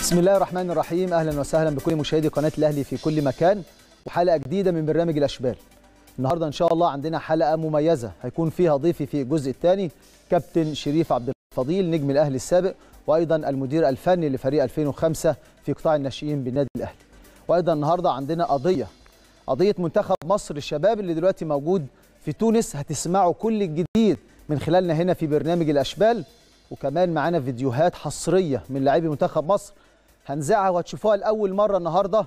بسم الله الرحمن الرحيم اهلا وسهلا بكل مشاهدي قناه الاهلي في كل مكان وحلقه جديده من برنامج الاشبال النهارده ان شاء الله عندنا حلقه مميزه هيكون فيها ضيفي في الجزء الثاني كابتن شريف عبد الفضيل نجم الاهلي السابق وايضا المدير الفني لفريق 2005 في قطاع الناشئين بالنادي الاهلي وايضا النهارده عندنا قضيه قضيه منتخب مصر الشباب اللي دلوقتي موجود في تونس هتسمعوا كل الجديد من خلالنا هنا في برنامج الاشبال وكمان معانا فيديوهات حصريه من لاعبي منتخب مصر هنذاعها وهتشوفوها لاول مره النهارده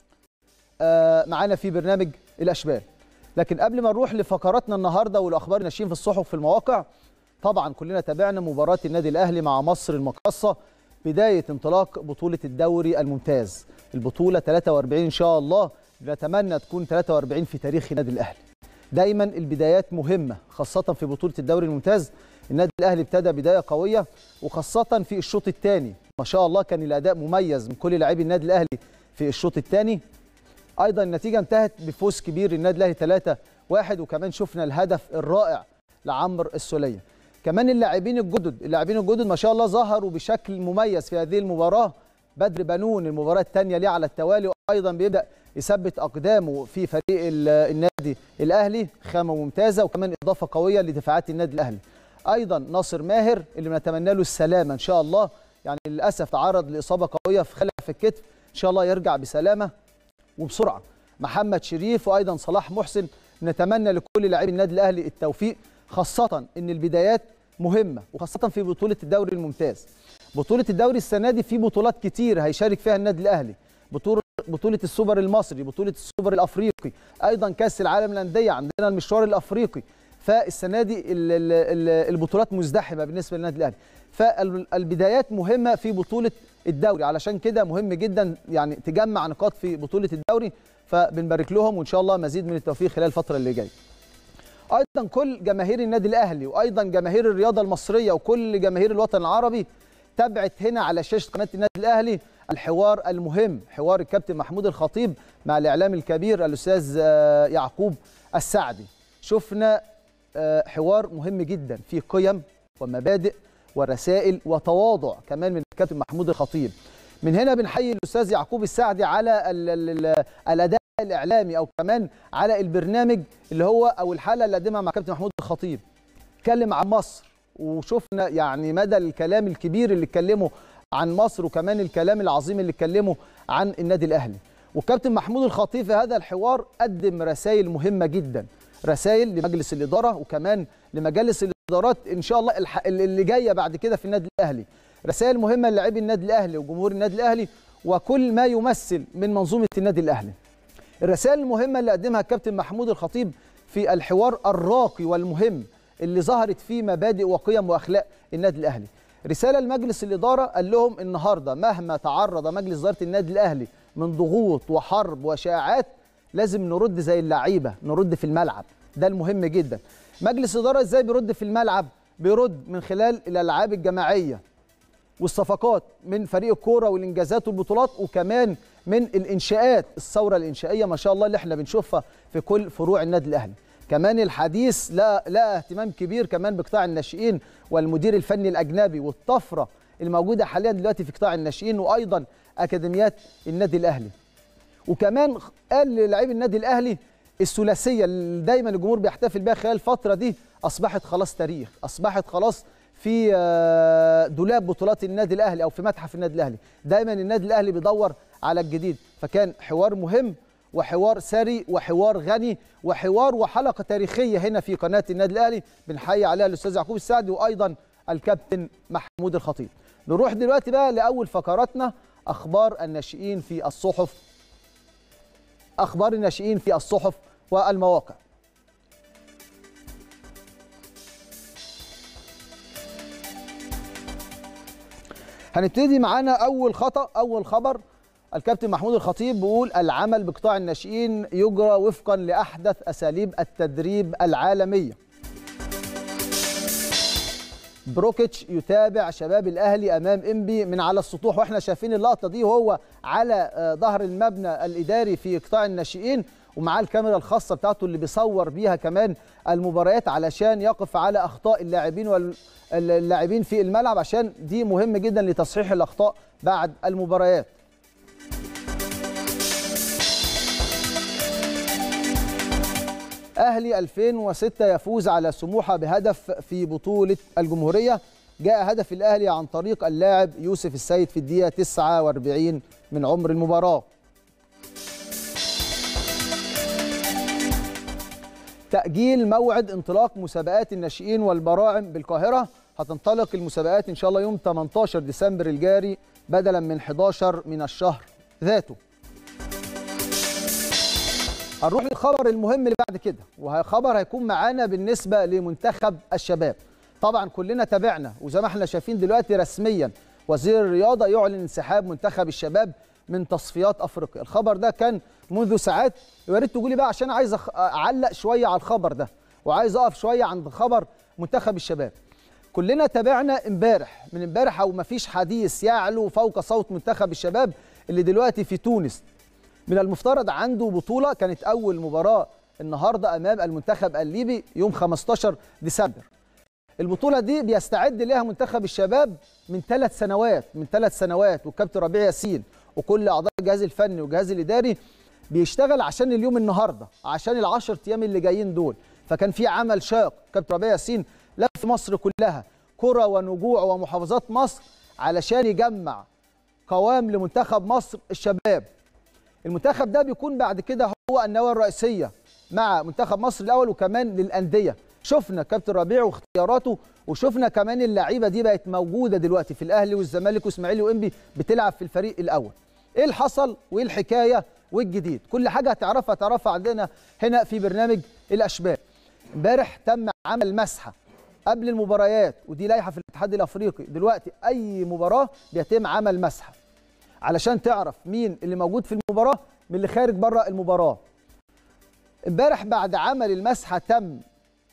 آه معانا في برنامج الاشبال لكن قبل ما نروح لفقراتنا النهارده والاخبار الناشئين في الصحف في المواقع طبعا كلنا تابعنا مباراه النادي الاهلي مع مصر المقاصه بدايه انطلاق بطوله الدوري الممتاز البطوله 43 ان شاء الله نتمنى تكون 43 في تاريخ النادي الاهلي دايما البدايات مهمه خاصه في بطوله الدوري الممتاز النادي الاهلي ابتدى بدايه قويه وخاصه في الشوط الثاني ما شاء الله كان الاداء مميز من كل لاعبي النادي الاهلي في الشوط الثاني ايضا النتيجه انتهت بفوز كبير النادي الاهلي 3 1 وكمان شفنا الهدف الرائع لعمرو السوليه كمان اللاعبين الجدد اللاعبين الجدد ما شاء الله ظهروا بشكل مميز في هذه المباراه بدر بنون المباراه الثانيه ليه على التوالي وايضا بيبدا يثبت اقدامه في فريق النادي الاهلي خامه ممتازه وكمان اضافه قويه لدفاعات النادي الاهلي ايضا ناصر ماهر اللي بنتمنى له السلامه ان شاء الله يعني للاسف تعرض لاصابه قويه في خلع في الكتف ان شاء الله يرجع بسلامه وبسرعه محمد شريف وايضا صلاح محسن نتمنى لكل لاعبي النادي الاهلي التوفيق خاصه ان البدايات مهمه وخاصه في بطوله الدوري الممتاز بطوله الدوري السنه دي في بطولات كتير هيشارك فيها النادي الاهلي بطوله بطوله السوبر المصري بطوله السوبر الافريقي ايضا كاس العالم للانديه عندنا المشوار الافريقي فالسنه دي البطولات مزدحمه بالنسبه للنادي الاهلي فالبدايات مهمه في بطوله الدوري علشان كده مهم جدا يعني تجمع نقاط في بطوله الدوري فبنبارك لهم وان شاء الله مزيد من التوفيق خلال الفتره اللي جايه ايضا كل جماهير النادي الاهلي وايضا جماهير الرياضه المصريه وكل جماهير الوطن العربي تابعت هنا على شاشه قناه النادي الاهلي الحوار المهم حوار الكابتن محمود الخطيب مع الاعلام الكبير الاستاذ يعقوب السعدي شفنا حوار مهم جدا فيه قيم ومبادئ ورسائل وتواضع كمان من الكابتن محمود الخطيب من هنا بنحيي الاستاذ يعقوب السعدي على ال ال ال الاداء الاعلامي او كمان على البرنامج اللي هو او الحلقه اللي قدمها مع كابتن محمود الخطيب اتكلم عن مصر وشفنا يعني مدى الكلام الكبير اللي اتكلمه عن مصر وكمان الكلام العظيم اللي اتكلمه عن النادي الاهلي والكابتن محمود الخطيب في هذا الحوار قدم رسائل مهمه جدا رسائل لمجلس الاداره وكمان لمجالس الادارات ان شاء الله اللي جايه بعد كده في النادي الاهلي رسائل مهمه للاعبي النادي الاهلي وجمهور النادي الاهلي وكل ما يمثل من منظومه النادي الاهلي الرسائل المهمه اللي قدمها الكابتن محمود الخطيب في الحوار الراقي والمهم اللي ظهرت فيه مبادئ وقيم واخلاق النادي الاهلي رساله لمجلس الاداره قال لهم النهارده مهما تعرض مجلس اداره النادي الاهلي من ضغوط وحرب وشائعات لازم نرد زي اللعيبه نرد في الملعب ده المهم جدا مجلس اداره ازاي بيرد في الملعب بيرد من خلال الالعاب الجماعيه والصفقات من فريق الكوره والانجازات والبطولات وكمان من الانشاءات الثوره الانشائيه ما شاء الله اللي احنا بنشوفها في كل فروع النادي الاهلي كمان الحديث لا لا اهتمام كبير كمان بقطاع الناشئين والمدير الفني الاجنبي والطفره الموجوده حاليا دلوقتي في قطاع الناشئين وايضا اكاديميات النادي الاهلي وكمان قال للاعبي النادي الاهلي الثلاثيه اللي دايما الجمهور بيحتفل بها خلال الفتره دي اصبحت خلاص تاريخ اصبحت خلاص في دولاب بطولات النادي الاهلي او في متحف النادي الاهلي دايما النادي الاهلي بيدور على الجديد فكان حوار مهم وحوار ثري وحوار غني وحوار وحلقه تاريخيه هنا في قناه النادي الاهلي بنحيي عليها الاستاذ يعقوب السعدي وايضا الكابتن محمود الخطيب نروح دلوقتي بقى لاول فقراتنا اخبار الناشئين في الصحف اخبار الناشئين في الصحف والمواقع هنبتدي معانا اول خطا اول خبر الكابتن محمود الخطيب بيقول العمل بقطاع الناشئين يجرى وفقا لاحدث اساليب التدريب العالميه بروكيتش يتابع شباب الاهلي امام انبي من على السطوح واحنا شايفين اللقطه دي وهو على ظهر المبنى الاداري في قطاع الناشئين ومعاه الكاميرا الخاصه بتاعته اللي بيصور بيها كمان المباريات علشان يقف على اخطاء اللاعبين واللاعبين في الملعب عشان دي مهم جدا لتصحيح الاخطاء بعد المباريات اهلي 2006 يفوز على سموحه بهدف في بطوله الجمهوريه جاء هدف الاهلي عن طريق اللاعب يوسف السيد في الدقيقه 49 من عمر المباراه تأجيل موعد انطلاق مسابقات الناشئين والبراعم بالقاهرة هتنطلق المسابقات إن شاء الله يوم 18 ديسمبر الجاري بدلا من 11 من الشهر ذاته هنروح للخبر المهم اللي بعد كده وخبر هيكون معانا بالنسبة لمنتخب الشباب طبعا كلنا تابعنا وزي ما احنا شايفين دلوقتي رسميا وزير الرياضة يعلن انسحاب منتخب الشباب من تصفيات افريقيا الخبر ده كان منذ ساعات يا ريت تقولي بقى عشان عايز اعلق شويه على الخبر ده وعايز اقف شويه عند خبر منتخب الشباب كلنا تابعنا امبارح من امبارح او ما فيش حديث يعلو فوق صوت منتخب الشباب اللي دلوقتي في تونس من المفترض عنده بطوله كانت اول مباراه النهارده امام المنتخب الليبي يوم 15 ديسمبر البطوله دي بيستعد لها منتخب الشباب من ثلاث سنوات من ثلاث سنوات والكابتن ربيع ياسين وكل اعضاء الجهاز الفني والجهاز الاداري بيشتغل عشان اليوم النهارده عشان العشر ايام اللي جايين دول فكان في عمل شاق كابتن ربيع ياسين لف مصر كلها قرى ونجوع ومحافظات مصر علشان يجمع قوام لمنتخب مصر الشباب المنتخب ده بيكون بعد كده هو النواه الرئيسيه مع منتخب مصر الاول وكمان للانديه شفنا كابتن ربيع واختياراته وشفنا كمان اللعيبه دي بقت موجوده دلوقتي في الاهلي والزمالك واسماعيلي وانبي بتلعب في الفريق الاول ايه اللي حصل وايه الحكايه والجديد كل حاجه هتعرفها تعرفها عندنا هنا في برنامج الاشبال امبارح تم عمل مسحه قبل المباريات ودي لائحه في الاتحاد الافريقي دلوقتي اي مباراه بيتم عمل مسحه علشان تعرف مين اللي موجود في المباراه من اللي خارج بره المباراه امبارح بعد عمل المسحه تم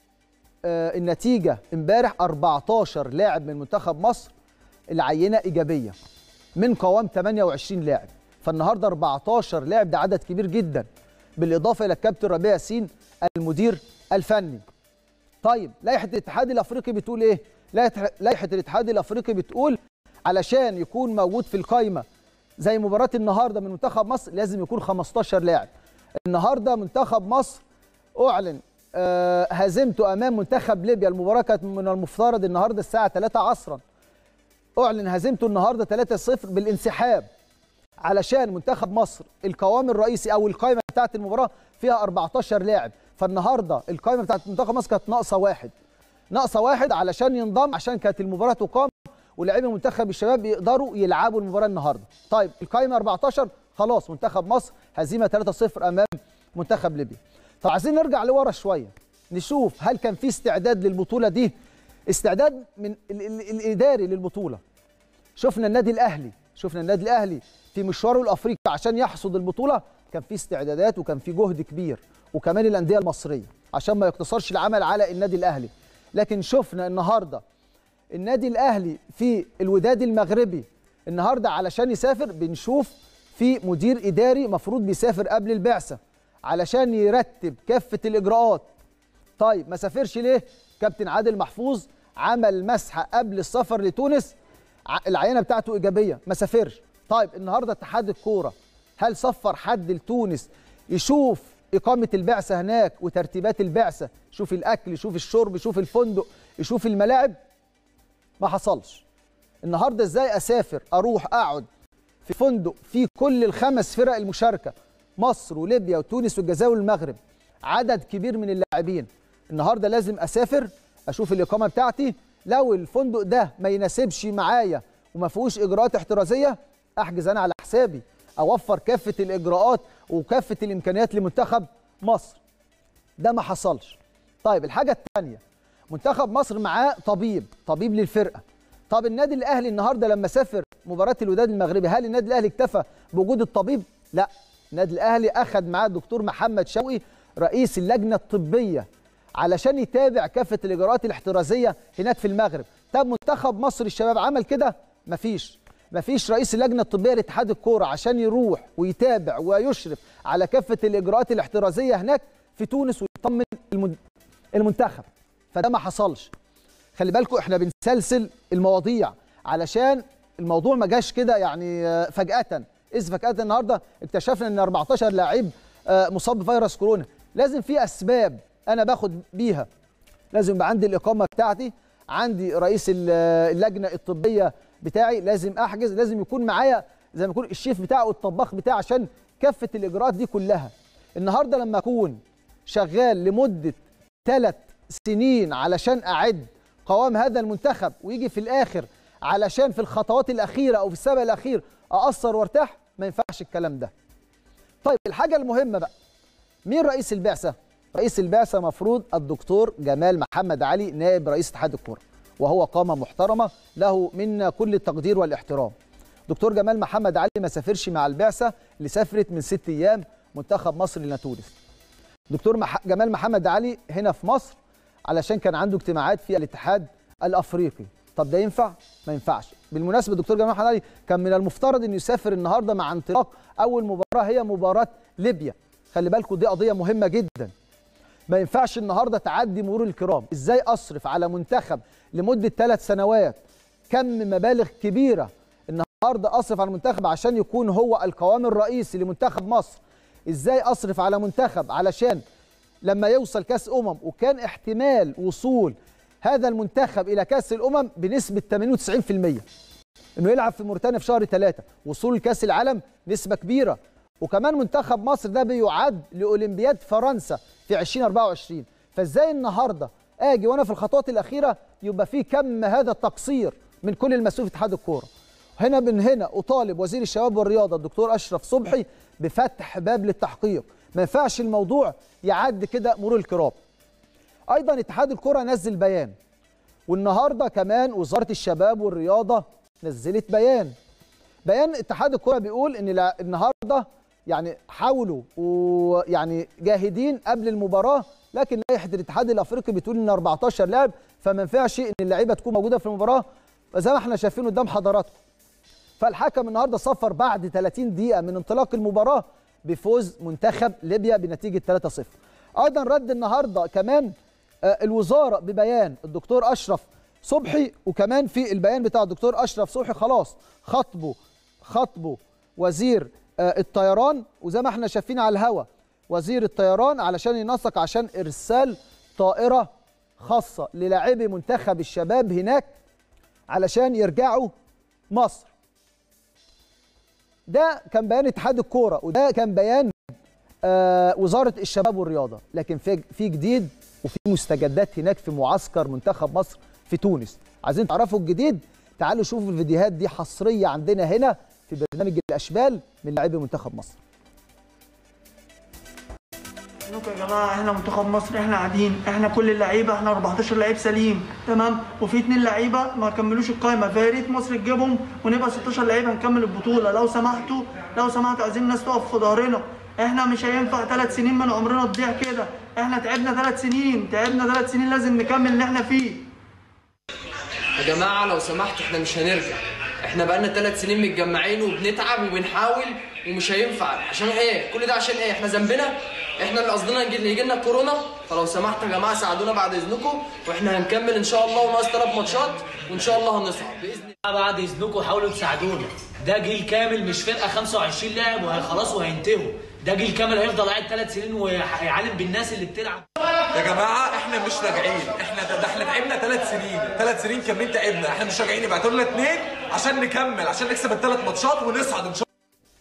آه النتيجه امبارح 14 لاعب من منتخب مصر العينه ايجابيه من قوام 28 لاعب فالنهارده 14 لاعب ده عدد كبير جدا بالاضافه الى الكابتن ربيع ياسين المدير الفني طيب لائحه الاتحاد الافريقي بتقول ايه لائحه الاتحاد الافريقي بتقول علشان يكون موجود في القايمه زي مباراه النهارده من منتخب مصر لازم يكون 15 لاعب النهارده منتخب مصر اعلن آه هزيمته امام منتخب ليبيا المباراه كانت من المفترض النهارده الساعه 3 عصرا اعلن هزيمته النهارده 3-0 بالانسحاب علشان منتخب مصر القوام الرئيسي او القائمه بتاعه المباراه فيها 14 لاعب فالنهارده القائمه بتاعه منتخب مصر كانت ناقصه واحد ناقصه واحد علشان ينضم عشان كانت المباراه تقام ولاعبي منتخب الشباب يقدروا يلعبوا المباراه النهارده طيب القائمه 14 خلاص منتخب مصر هزيمه 3-0 امام منتخب ليبيا طب عايزين نرجع لورا شويه نشوف هل كان في استعداد للبطوله دي استعداد من ال ال الاداري للبطوله شفنا النادي الاهلي شفنا النادي الاهلي في مشواره الافريقي عشان يحصد البطوله كان في استعدادات وكان في جهد كبير وكمان الانديه المصريه عشان ما يقتصرش العمل على النادي الاهلي لكن شفنا النهارده النادي الاهلي في الوداد المغربي النهارده علشان يسافر بنشوف في مدير اداري مفروض بيسافر قبل البعثه علشان يرتب كافه الاجراءات طيب ما سافرش ليه كابتن عادل محفوظ عمل مسحه قبل السفر لتونس العينه بتاعته ايجابيه ما سافرش طيب النهارده اتحاد الكوره هل سفر حد لتونس يشوف اقامه البعثه هناك وترتيبات البعثه يشوف الاكل يشوف الشرب يشوف الفندق يشوف الملاعب ما حصلش النهارده ازاي اسافر اروح اقعد في فندق فيه كل الخمس فرق المشاركه مصر وليبيا وتونس والجزائر والمغرب عدد كبير من اللاعبين النهارده لازم اسافر اشوف الاقامه بتاعتي لو الفندق ده ما يناسبش معايا وما فيهوش اجراءات احترازيه احجز انا على حسابي اوفر كافه الاجراءات وكافه الامكانيات لمنتخب مصر ده ما حصلش طيب الحاجه الثانيه منتخب مصر معاه طبيب طبيب للفرقه طب النادي الاهلي النهارده لما سافر مباراه الوداد المغربي هل النادي الاهلي اكتفى بوجود الطبيب لا النادي الاهلي اخذ معاه الدكتور محمد شوقي رئيس اللجنه الطبيه علشان يتابع كافه الاجراءات الاحترازيه هناك في المغرب طب منتخب مصر الشباب عمل كده مفيش مفيش رئيس اللجنه الطبيه لاتحاد الكوره عشان يروح ويتابع ويشرف على كافه الاجراءات الاحترازيه هناك في تونس ويطمن المنتخب فده ما حصلش خلي بالكم احنا بنسلسل المواضيع علشان الموضوع ما جاش كده يعني فجاه اذ فجاه النهارده اكتشفنا ان 14 لاعب مصاب بفيروس كورونا لازم في اسباب انا باخد بيها لازم يبقى عندي الاقامه بتاعتي عندي رئيس اللجنه الطبيه بتاعي لازم احجز لازم يكون معايا زي ما يكون الشيف بتاعي والطباخ بتاعي عشان كافه الاجراءات دي كلها النهارده لما اكون شغال لمده ثلاث سنين علشان اعد قوام هذا المنتخب ويجي في الاخر علشان في الخطوات الاخيره او في السبق الاخير اقصر وارتاح ما ينفعش الكلام ده طيب الحاجه المهمه بقى مين رئيس البعثه رئيس البعثه مفروض الدكتور جمال محمد علي نائب رئيس اتحاد الكوره وهو قامه محترمه له منا كل التقدير والاحترام دكتور جمال محمد علي ما سافرش مع البعثه اللي سافرت من ست ايام منتخب مصر لتونس دكتور مح... جمال محمد علي هنا في مصر علشان كان عنده اجتماعات في الاتحاد الافريقي طب ده ينفع ما ينفعش بالمناسبه دكتور جمال محمد علي كان من المفترض انه يسافر النهارده مع انطلاق اول مباراه هي مباراه ليبيا خلي بالكم دي قضيه مهمه جدا ما ينفعش النهارده تعدي مرور الكرام ازاي اصرف على منتخب لمده ثلاث سنوات كم مبالغ كبيره النهارده اصرف على المنتخب عشان يكون هو القوام الرئيسي لمنتخب مصر ازاي اصرف على منتخب علشان لما يوصل كاس امم وكان احتمال وصول هذا المنتخب الى كاس الامم بنسبه 80 90% انه يلعب في موريتانيا في شهر ثلاثة وصول لكاس العالم نسبه كبيره وكمان منتخب مصر ده بيعد لاولمبياد فرنسا في 2024 فازاي النهارده اجي وانا في الخطوات الاخيره يبقى في كم هذا التقصير من كل المسؤول في اتحاد الكوره هنا من هنا اطالب وزير الشباب والرياضه الدكتور اشرف صبحي بفتح باب للتحقيق ما ينفعش الموضوع يعدي كده مرور الكرام ايضا اتحاد الكره نزل بيان والنهارده كمان وزاره الشباب والرياضه نزلت بيان بيان اتحاد الكره بيقول ان النهارده يعني حاولوا ويعني جاهدين قبل المباراه لكن لائحه الاتحاد الافريقي بتقول ان 14 لاعب فما ينفعش ان اللعيبه تكون موجوده في المباراه فزي ما احنا شايفين قدام حضراتكم فالحكم النهارده صفر بعد 30 دقيقه من انطلاق المباراه بفوز منتخب ليبيا بنتيجه 3-0 ايضا رد النهارده كمان الوزاره ببيان الدكتور اشرف صبحي وكمان في البيان بتاع الدكتور اشرف صبحي خلاص خطبه خطبه وزير الطيران وزي ما احنا شايفين على الهوا وزير الطيران علشان ينسق عشان ارسال طائره خاصه للاعبي منتخب الشباب هناك علشان يرجعوا مصر ده كان بيان اتحاد الكوره وده كان بيان آه وزاره الشباب والرياضه لكن في في جديد وفي مستجدات هناك في معسكر منتخب مصر في تونس عايزين تعرفوا الجديد تعالوا شوفوا الفيديوهات دي حصريه عندنا هنا في برنامج الاشبال من لاعبي منتخب مصر لكم يا جماعه احنا منتخب مصر احنا قاعدين احنا كل اللعيبه احنا 14 لعيب سليم تمام وفي اثنين لعيبه ما كملوش القائمه فيا ريت مصر تجيبهم ونبقى 16 لعيبه نكمل البطوله لو سمحتوا لو سمحتوا عايزين الناس تقف في ظهرنا احنا مش هينفع ثلاث سنين من عمرنا تضيع كده احنا تعبنا ثلاث سنين تعبنا ثلاث سنين لازم نكمل اللي احنا فيه يا جماعه لو سمحتوا احنا مش هنرجع احنا بقالنا ثلاث سنين متجمعين وبنتعب وبنحاول ومش هينفع عشان ايه كل ده عشان ايه احنا ذنبنا احنا اللي قصدنا يجي يجي لنا كورونا فلو سمحتوا يا جماعه ساعدونا بعد اذنكم واحنا هنكمل ان شاء الله وناقص ثلاث ماتشات وان شاء الله هنصعد باذن الله بعد اذنكم حاولوا تساعدونا ده جيل كامل مش فرقه 25 لاعب وخلاص وهينتهوا ده جيل كامل هيفضل قاعد ثلاث سنين وهيعلم بالناس اللي بتلعب يا جماعه احنا مش راجعين احنا ده, ده احنا تعبنا ثلاث سنين ثلاث سنين كاملين تعبنا احنا مش راجعين يبعتوا لنا اثنين عشان نكمل عشان نكسب الثلاث ماتشات ونصعد ان شاء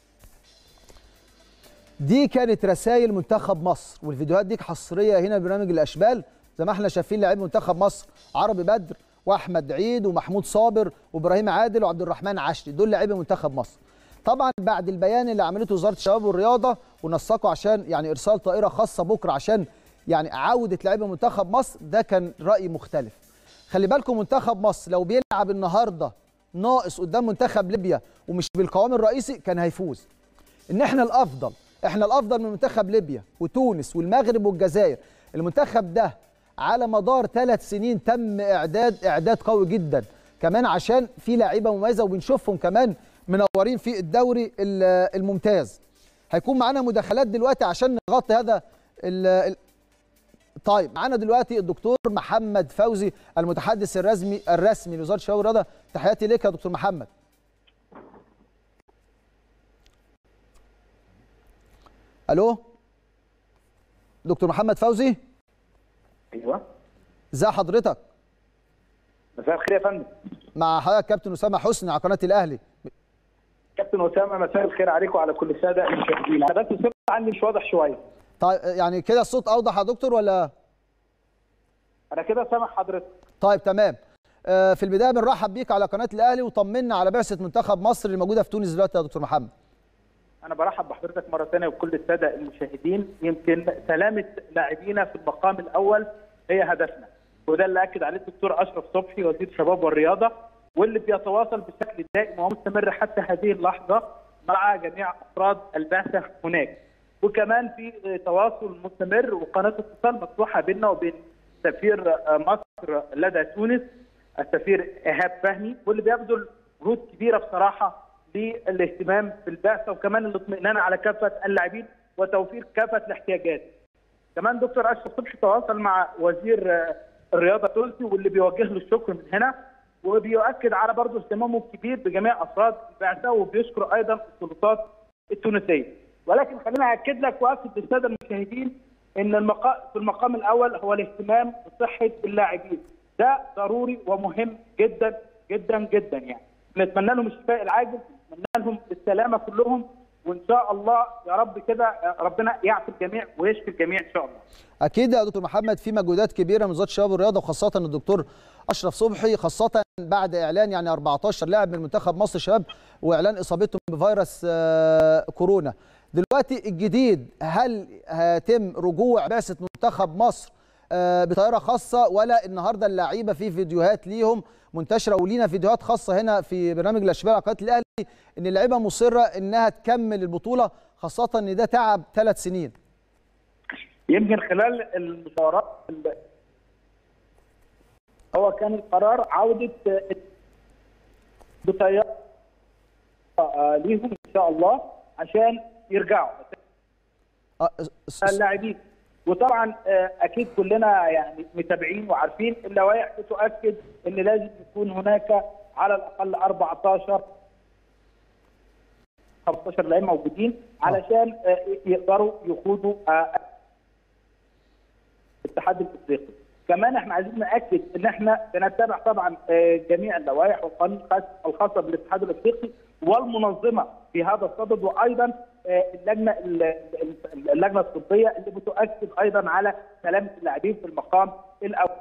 دي كانت رسائل منتخب مصر والفيديوهات دي حصريه هنا برنامج الاشبال زي ما احنا شايفين لاعبي منتخب مصر عربي بدر واحمد عيد ومحمود صابر وابراهيم عادل وعبد الرحمن عشري دول لاعبي منتخب مصر طبعا بعد البيان اللي عملته وزاره الشباب والرياضه ونسقوا عشان يعني ارسال طائره خاصه بكره عشان يعني عوده لاعبي منتخب مصر ده كان راي مختلف خلي بالكم منتخب مصر لو بيلعب النهارده ناقص قدام منتخب ليبيا ومش بالقوام الرئيسي كان هيفوز ان احنا الافضل احنا الافضل من منتخب ليبيا وتونس والمغرب والجزائر المنتخب ده على مدار ثلاث سنين تم اعداد اعداد قوي جدا كمان عشان في لعيبه مميزه وبنشوفهم كمان منورين في الدوري ال- الممتاز هيكون معانا مداخلات دلوقتي عشان نغطي هذا ال- ال- طيب معانا دلوقتي الدكتور محمد فوزي المتحدث الرسمي الرسمي لوزاره الشباب والرياضه تحياتي لك يا دكتور محمد الو دكتور محمد فوزي ايوه ازي حضرتك مساء الخير يا فندم مع حضرتك كابتن اسامه حسني على قناه الاهلي كابتن اسامه مساء الخير عليكم وعلى كل الساده المشاهدين انا بس الصوت عندي مش واضح شويه طيب يعني كده الصوت اوضح يا دكتور ولا انا كده سامع حضرتك طيب تمام آه، في البدايه بنرحب بيك على قناه الاهلي وطمنا على بعثه منتخب مصر اللي موجوده في تونس دلوقتي يا دكتور محمد انا برحب بحضرتك مره ثانيه وكل الساده المشاهدين يمكن سلامه لاعبينا في المقام الاول هي هدفنا وده اللي اكد عليه الدكتور اشرف صبحي وزير الشباب والرياضه واللي بيتواصل بشكل دائم ومستمر حتى هذه اللحظه مع جميع افراد البعثه هناك وكمان في تواصل مستمر وقناه اتصال مفتوحه بيننا وبين سفير مصر لدى تونس السفير ايهاب فهمي واللي بيبذل جهود كبيره بصراحه للاهتمام بالبعثه وكمان الاطمئنان على كافه اللاعبين وتوفير كافه الاحتياجات. كمان دكتور اشرف صبحي تواصل مع وزير آه، الرياضه التونسي واللي بيوجه له الشكر من هنا وبيؤكد على برضه اهتمامه الكبير بجميع افراد البعثه وبيشكر ايضا السلطات التونسيه. ولكن خليني اكد لك واكد للساده المشاهدين ان المقام في المقام الاول هو الاهتمام بصحه اللاعبين. ده ضروري ومهم جدا جدا جدا يعني. نتمنى لهم الشفاء العاجل، نتمنى لهم السلامه كلهم وان شاء الله يا رب كده آه، ربنا يعفي الجميع ويشفي الجميع ان شاء الله. اكيد يا دكتور محمد في مجهودات كبيره من وزاره الشباب والرياضه وخاصه الدكتور اشرف صبحي خاصه بعد اعلان يعني 14 لاعب من منتخب مصر الشباب واعلان اصابتهم بفيروس آه، كورونا دلوقتي الجديد هل هيتم رجوع بعثه منتخب مصر آه، بطائره خاصه ولا النهارده اللعيبه في فيديوهات ليهم منتشره ولينا فيديوهات خاصه هنا في برنامج الاشبال على قناه الاهلي ان اللعيبه مصره انها تكمل البطوله خاصه ان ده تعب ثلاث سنين يمكن خلال المشاورات ال- هو كان القرار عوده آه، بطيارة آه، ليهم ان شاء الله عشان يرجعوا آه، س- س- اللاعبين وطبعا آه، اكيد كلنا يعني متابعين وعارفين اللوائح بتؤكد ان لازم يكون هناك على الاقل 14 15 لاعب موجودين علشان آه، يقدروا يخوضوا آه، الاتحاد الافريقي كمان احنا عايزين ناكد ان احنا بنتبع طبعا آه، جميع اللوائح والقوانين الخاص- الخاصه بالاتحاد الافريقي والمنظمه في هذا الصدد وايضا آه، اللجنه ال- ال- اللجنه الطبيه اللي بتؤكد ايضا على سلامه اللاعبين في المقام الاول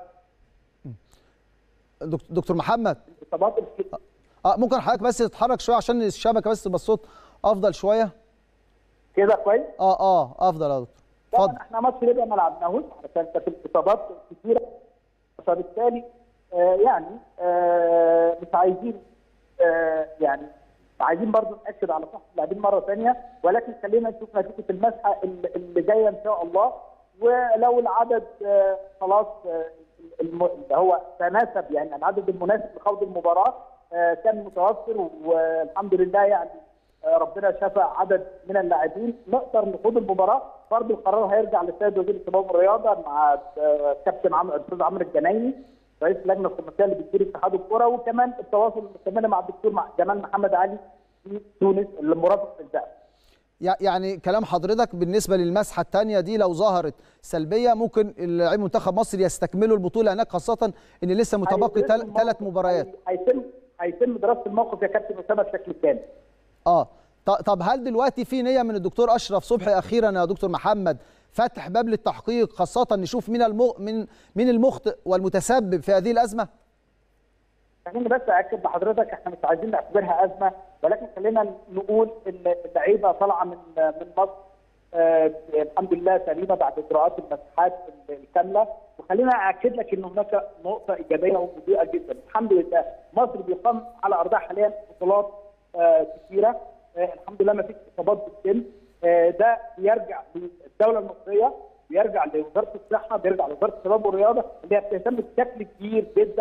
دك- دكتور محمد الاصابات الك- اه ممكن حضرتك بس تتحرك شويه عشان الشبكه بس تبقى الصوت افضل شويه كده كويس اه اه افضل يا دكتور طبعا اتفضل احنا ماتش ليبيا ما لعبناهوش عشان كانت الاصابات كثيره فبالتالي آه يعني آه مش عايزين آه يعني عايزين برضو ناكد على صحه اللاعبين مره ثانيه ولكن خلينا نشوف نتيجه المسحه اللي اللي جايه ان شاء الله ولو العدد آه خلاص آه الم- اللي هو تناسب يعني العدد المناسب لخوض المباراه آه كان متوفر والحمد لله يعني آه، ربنا شفى عدد من اللاعبين نقدر نخوض المباراه برضه القرار هيرجع للسيد وزير الشباب والرياضه مع آه، كابتن عمرو الاستاذ عمرو الجنايني رئيس اللجنه الخماسيه اللي بتدير اتحاد الكره وكمان التواصل المستمر مع الدكتور مع جمال محمد علي في تونس اللي مرافق في الدعم يع- يعني كلام حضرتك بالنسبه للمسحه الثانيه دي لو ظهرت سلبيه ممكن اللاعب منتخب مصر يستكملوا البطوله هناك خاصه ان لسه متبقي هيدرسوا الموقف. ثلاث مباريات هي- هيتم هيتم دراسه الموقف يا كابتن اسامه بشكل كامل اه ط- طب هل دلوقتي في نيه من الدكتور اشرف صبحي اخيرا يا دكتور محمد فتح باب للتحقيق خاصه نشوف مين المغ... من مين المخطئ والمتسبب في هذه الازمه خليني بس اكد لحضرتك احنا مش عايزين نعتبرها ازمه ولكن خلينا نقول ان اللعيبه طالعه من من مصر آه الحمد لله سليمه بعد اجراءات المساحات الكامله وخلينا اكد لك ان هناك نقطه ايجابيه ومضيئه جدا الحمد لله مصر بيقام على ارضها حاليا بطولات آه كثيره آه الحمد لله ما فيش اصابات بالسن آه ده بيرجع للدوله المصريه بيرجع لوزاره الصحه بيرجع لوزاره الشباب والرياضه اللي هي بتهتم بشكل كبير جدا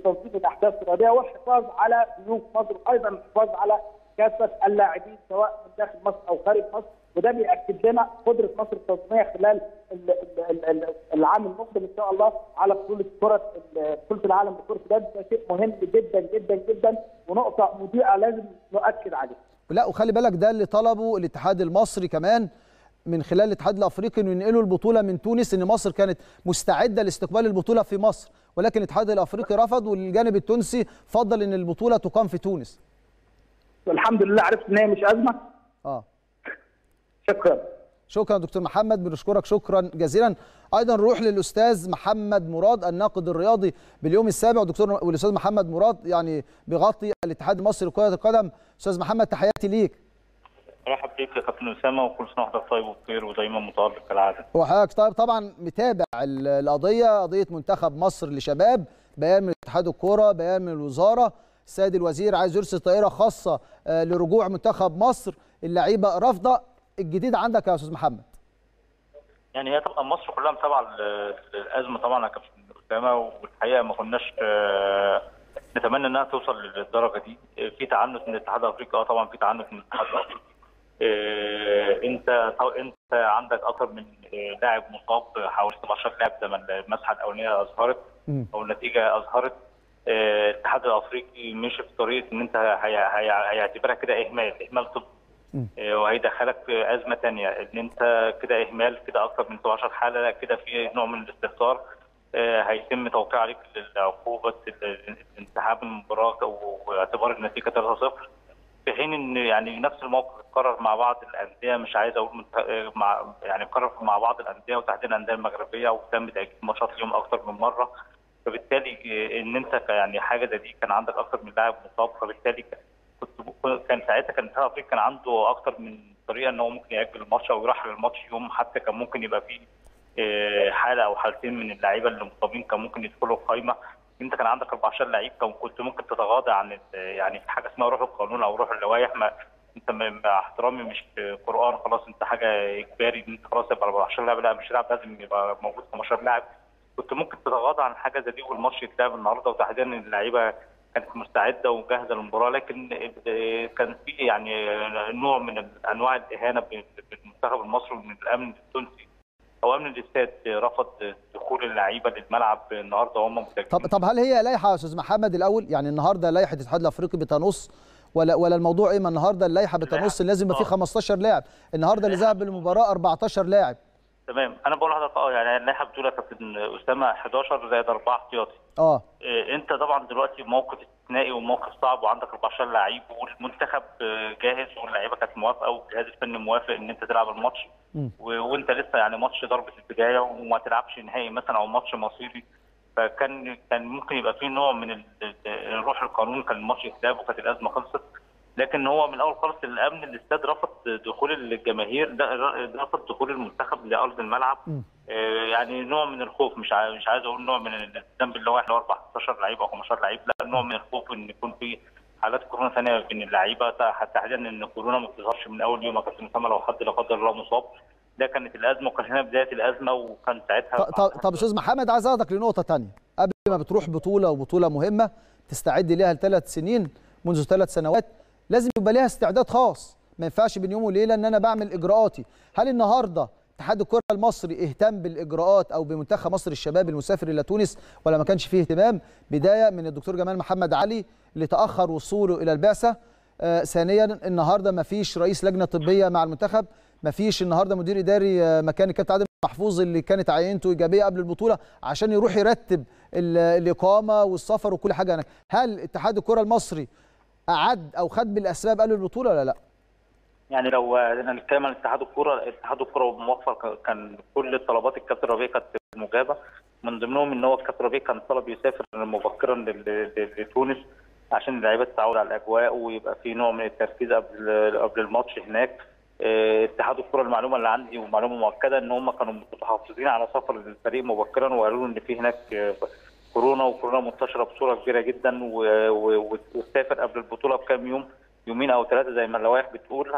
لتنظيم الاحداث الرياضيه والحفاظ على ضيوف مصر وايضا الحفاظ على كافه اللاعبين سواء من داخل مصر او خارج مصر وده بيأكد لنا قدره مصر التنظيميه خلال ال- ال- ال- العام المقبل ان شاء الله على بطوله كره بطوله العالم لكره اليد ده شيء مهم جدا جدا جدا ونقطه مضيئه لازم نؤكد عليها. لا وخلي بالك ده اللي طلبه الاتحاد المصري كمان من خلال الاتحاد الافريقي انه ينقلوا البطوله من تونس ان مصر كانت مستعده لاستقبال البطوله في مصر ولكن الاتحاد الافريقي رفض والجانب التونسي فضل ان البطوله تقام في تونس والحمد لله عرفت ان هي مش ازمه اه شكرا. شكرا دكتور محمد بنشكرك شكرا جزيلا ايضا نروح للاستاذ محمد مراد الناقد الرياضي باليوم السابع دكتور والاستاذ محمد مراد يعني بيغطي الاتحاد المصري لكره القدم استاذ محمد تحياتي ليك مرحب بيك يا كابتن اسامه وكل سنه وحضرتك طيب وبخير ودايما متالق كالعاده. وحضرتك طيب طبعا متابع ال- القضيه قضيه منتخب مصر لشباب بيان من اتحاد الكوره بيان من الوزاره السيد الوزير عايز يرسل طائره خاصه آه، لرجوع منتخب مصر اللعيبه رافضه الجديد عندك يا استاذ محمد يعني هي طبعا مصر كلها متابعه ال- الازمه طبعا يا كابتن اسامه والحقيقه ما كناش آه، نتمنى انها توصل للدرجه دي آه، في تعنت من الاتحاد الافريقي اه طبعا في تعنت من الاتحاد الافريقي آه، انت طو- انت عندك اكثر من آه، لاعب مصاب حوالي 17 لاعب زي ما المسحه الاولانيه اظهرت مم. او النتيجه اظهرت آه، الاتحاد الافريقي مشي في طريقه ان انت هي- هي- هيعتبرها كده اهمال اهمال طبي مم. آه، وهيدخلك في ازمه ثانيه ان انت كده اهمال كده اكثر من 17 حاله لا كده في نوع من الاستهتار آه، هيتم توقيع عليك العقوبه ال- انسحاب المباراه واعتبار النتيجه 3-0 في حين ان يعني نفس الموقف اتكرر مع بعض الانديه مش عايز اقول منت- آه، مع يعني اتكرر مع بعض الانديه وتحديدا الانديه المغربيه وتم تاجيل ماتشات اليوم اكثر من مره فبالتالي آه، ان انت ك- يعني حاجه زي دي كان عندك اكثر من لاعب مصاب فبالتالي ك- كنت كان ساعتها كان الاتحاد الافريقي كان عنده اكثر من طريقه ان هو ممكن ياجل الماتش او يرحل الماتش يوم حتى كان ممكن يبقى فيه آه، حاله او حالتين من اللعيبه اللي مصابين كان ممكن يدخلوا القائمه انت كان عندك 14 لعيب كان كنت ممكن تتغاضى عن ال- يعني في حاجه اسمها روح القانون او روح اللوائح ما انت م- مع احترامي مش قران خلاص انت حاجه اجباري ان انت خلاص يبقى 14 لاعب لا مش لاعب لازم يبقى موجود 15 لاعب كنت ممكن تتغاضى عن حاجه زي دي والماتش يتلعب النهارده وتحديدا ان اللعيبه كانت مستعده وجاهزه للمباراه لكن آه، كان في يعني آه، نوع من انواع الاهانه بال- بالمنتخب المصري ومن الامن التونسي او امن الاستاد رفض دخول اللعيبه للملعب النهارده وهم متواجدين طب طب هل هي لائحه يا استاذ محمد الاول يعني النهارده لائحه الاتحاد الافريقي بتنص ولا ولا الموضوع ايه ما النهارده اللائحه بتنص إن لازم يبقى فيه آه. 15 لاعب النهارده اللي ذهب للمباراه 14 لاعب تمام انا بقول لحضرتك اه يعني اللائحه بتقول يا كابتن اسامه 11 زائد 4 احتياطي اه إيه، انت طبعا دلوقتي موقف استثنائي وموقف صعب وعندك 14 لعيب والمنتخب آه، جاهز واللعيبه كانت موافقه والجهاز الفني موافق ان انت تلعب الماتش مم. و- وانت لسه يعني ماتش ضربه البدايه وما تلعبش نهائي مثلا او ماتش مصيري فكان كان ممكن يبقى فيه نوع من ال- ال- روح القانون كان الماتش يتلعب وكانت الازمه خلصت لكن هو من الاول خالص الامن الاستاد رفض دخول الجماهير ده رفض دخول المنتخب لارض الملعب مم. آه، يعني نوع من الخوف مش عايز مش عايز اقول نوع من الذنب اللي هو احنا 14 لعيب او 15 لعيب لا نوع من الخوف ان يكون في حالات كورونا ثانيه بين اللعيبه حتى تحديدا ان كورونا ما بتظهرش من اول يوم يا كابتن اسامه لو حد لا قدر الله مصاب ده كانت الازمه وكان هنا بدايه الازمه وكان ساعتها ط- طب طب استاذ محمد عايز اخدك لنقطه تانية قبل ما بتروح بطوله وبطوله مهمه تستعد ليها لثلاث سنين منذ ثلاث سنوات لازم يبقى ليها استعداد خاص ما ينفعش بين يوم وليله ان انا بعمل اجراءاتي هل النهارده اتحاد الكره المصري اهتم بالاجراءات او بمنتخب مصر الشباب المسافر الى تونس ولا ما كانش فيه اهتمام بدايه من الدكتور جمال محمد علي اللي تاخر وصوله الى البعثه آه ثانيا النهارده ما فيش رئيس لجنه طبيه مع المنتخب ما فيش النهارده مدير اداري آه، مكان الكابتن عادل محفوظ اللي كانت عينته ايجابيه قبل البطوله عشان يروح يرتب ال- الاقامه والسفر وكل حاجه هناك هل اتحاد الكره المصري اعد او خد بالاسباب قبل البطوله ولا لا يعني لو هنتكلم عن اتحاد الكوره اتحاد الكوره موفر كان كل طلبات الكابتن ربيع كانت مجابه من ضمنهم ان هو الكابتن ربيع كان طلب يسافر مبكرا لل- لل- لتونس عشان اللعيبه تتعود على الاجواء ويبقى في نوع من التركيز قبل قبل الماتش هناك اه، اتحاد الكوره المعلومه اللي عندي ومعلومه مؤكده ان هم كانوا متحفظين على سفر الفريق مبكرا وقالوا ان في هناك اه، كورونا وكورونا منتشره بصوره كبيره جدا و- و- وتسافر قبل البطوله بكام يوم يومين او ثلاثه زي ما اللوائح بتقول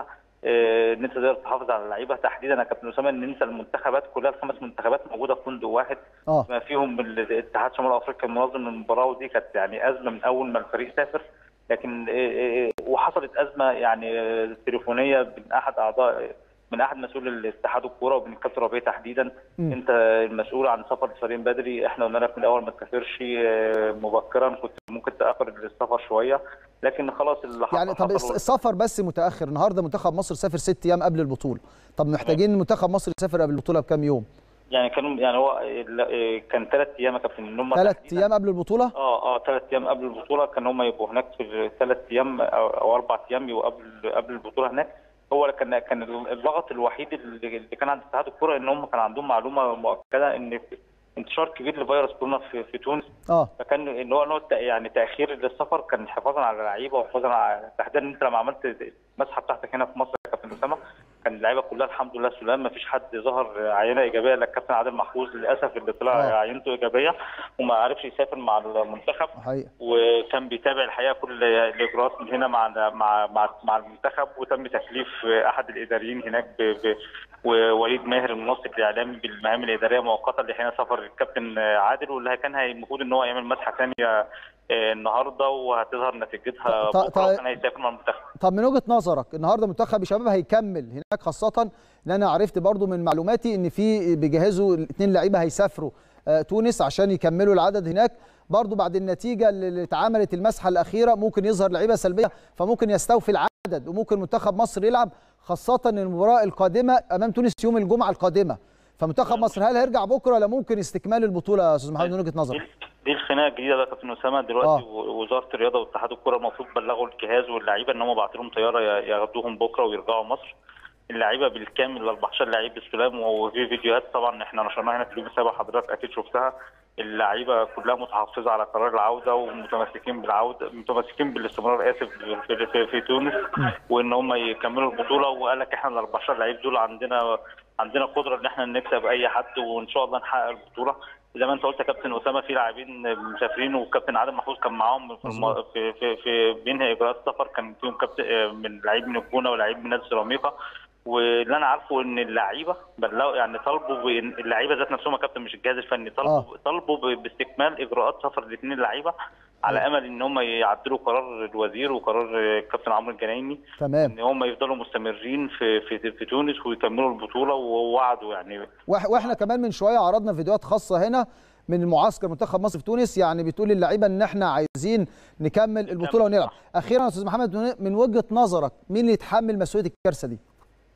آه، ان انت تقدر تحافظ على اللعيبه تحديدا يا كابتن اسامه ان انت المنتخبات كلها الخمس منتخبات موجوده في فندق واحد اه ما فيهم الاتحاد شمال افريقيا المنظم للمباراه ودي كانت يعني ازمه من اول ما الفريق سافر لكن آه، آه، وحصلت ازمه يعني آه، تليفونيه بين احد اعضاء من احد مسؤول الاتحاد الكوره وبين الكابتن ربيع تحديدا مم. انت المسؤول عن سفر الفريق بدري احنا قلنا لك من الاول ما تسافرش آه، مبكرا كنت ممكن تاخر السفر شويه لكن خلاص اللي حصل يعني طب الس- حصل. السفر بس متاخر النهارده منتخب مصر سافر ست ايام قبل البطوله طب محتاجين منتخب مصر يسافر قبل البطوله بكام يوم يعني كانوا يعني هو ال- كان ثلاث ايام يا كابتن ان هم ثلاث تحديداً- ايام قبل البطوله اه اه ثلاث ايام قبل البطوله كان هم يبقوا هناك في ثلاث ايام او, أو اربع ايام يبقوا قبل قبل البطوله هناك هو كان كان اللغط الوحيد اللي اللي كان عند اتحاد الكره ان هم كان عندهم معلومه مؤكده ان في انتشار كبير لفيروس كورونا في, في تونس اه فكان ان هو إن هو الت- يعني تاخير للسفر كان حفاظا على اللعيبه وحفاظا على تحديدا ان انت لما عملت المسحه بتاعتك هنا في مصر يا كابتن اسامه كان اللعيبه كلها الحمد لله سلام ما فيش حد ظهر عينه ايجابيه الا الكابتن عادل محفوظ للاسف اللي طلع آه. عينته ايجابيه وما عرفش يسافر مع المنتخب حقيقه وكان بيتابع الحقيقه كل الاجراءات من هنا مع مع مع, مع المنتخب وتم تكليف احد الاداريين هناك ب ب ووليد ماهر المنسق الاعلامي بالمهام الاداريه مؤقتا لحين سفر الكابتن عادل واللي كان هي- المفروض ان هو يعمل مسحه ثانيه النهارده وهتظهر نتيجتها ط- ط- بكره ط- وكان هيسافر مع المنتخب طب من وجهه نظرك النهارده منتخب الشباب هيكمل هناك خاصه ان انا عرفت برضو من معلوماتي ان في بيجهزوا الاثنين لعيبه هيسافروا آه، تونس عشان يكملوا العدد هناك برضو بعد النتيجه اللي اتعملت المسحه الاخيره ممكن يظهر لعيبه سلبيه فممكن يستوفي العدد وممكن منتخب مصر يلعب خاصه ان المباراه القادمه امام تونس يوم الجمعه القادمه فمنتخب مصر هل هيرجع بكره ولا ممكن استكمال البطوله يا استاذ محمد من وجهه دي, نظرك دي الخناقه الجديده بقى يا كابتن اسامه دلوقتي آه. و- وزاره الرياضه واتحاد الكره المفروض بلغوا الجهاز واللعيبه ان هم بعتوا لهم طياره ي- ياخدوهم بكره ويرجعوا مصر اللعيبه بالكامل ال 14 لعيب بالسلام وفي فيديوهات طبعا احنا نشرناها هنا في اليوم السابع حضرتك اكيد شفتها اللعيبه كلها متحفظه على قرار العوده ومتمسكين بالعوده متمسكين بالاستمرار اسف في, في, في تونس وان هم يكملوا البطوله وقال لك احنا ال 14 لعيب دول عندنا عندنا قدره ان احنا نكسب اي حد وان شاء الله نحقق البطوله زي ما انت قلت يا كابتن اسامه في لاعبين مسافرين والكابتن عادل محفوظ كان معاهم في الم... في في, في بينهي اجراءات السفر كان فيهم كابتن من لعيب من الجونه ولعيب من نادي سيراميكا واللي انا عارفه ان اللعيبه بلغوا يعني طالبوا بإن اللعيبه ذات نفسهم يا كابتن مش الجهاز الفني طالبوا آه. طالبوا ب- باستكمال اجراءات سفر الاثنين اللعيبه على امل ان هم يعدلوا قرار الوزير وقرار الكابتن عمرو الجنايني تمام ان هم يفضلوا مستمرين في في في تونس ويكملوا البطوله ووعدوا يعني وإح- واحنا كمان من شويه عرضنا فيديوهات خاصه هنا من المعسكر منتخب مصر في تونس يعني بتقول للعيبه ان احنا عايزين نكمل البطوله ونلعب اخيرا يا استاذ محمد من- من وجهه نظرك مين اللي يتحمل مسؤوليه الكارثه دي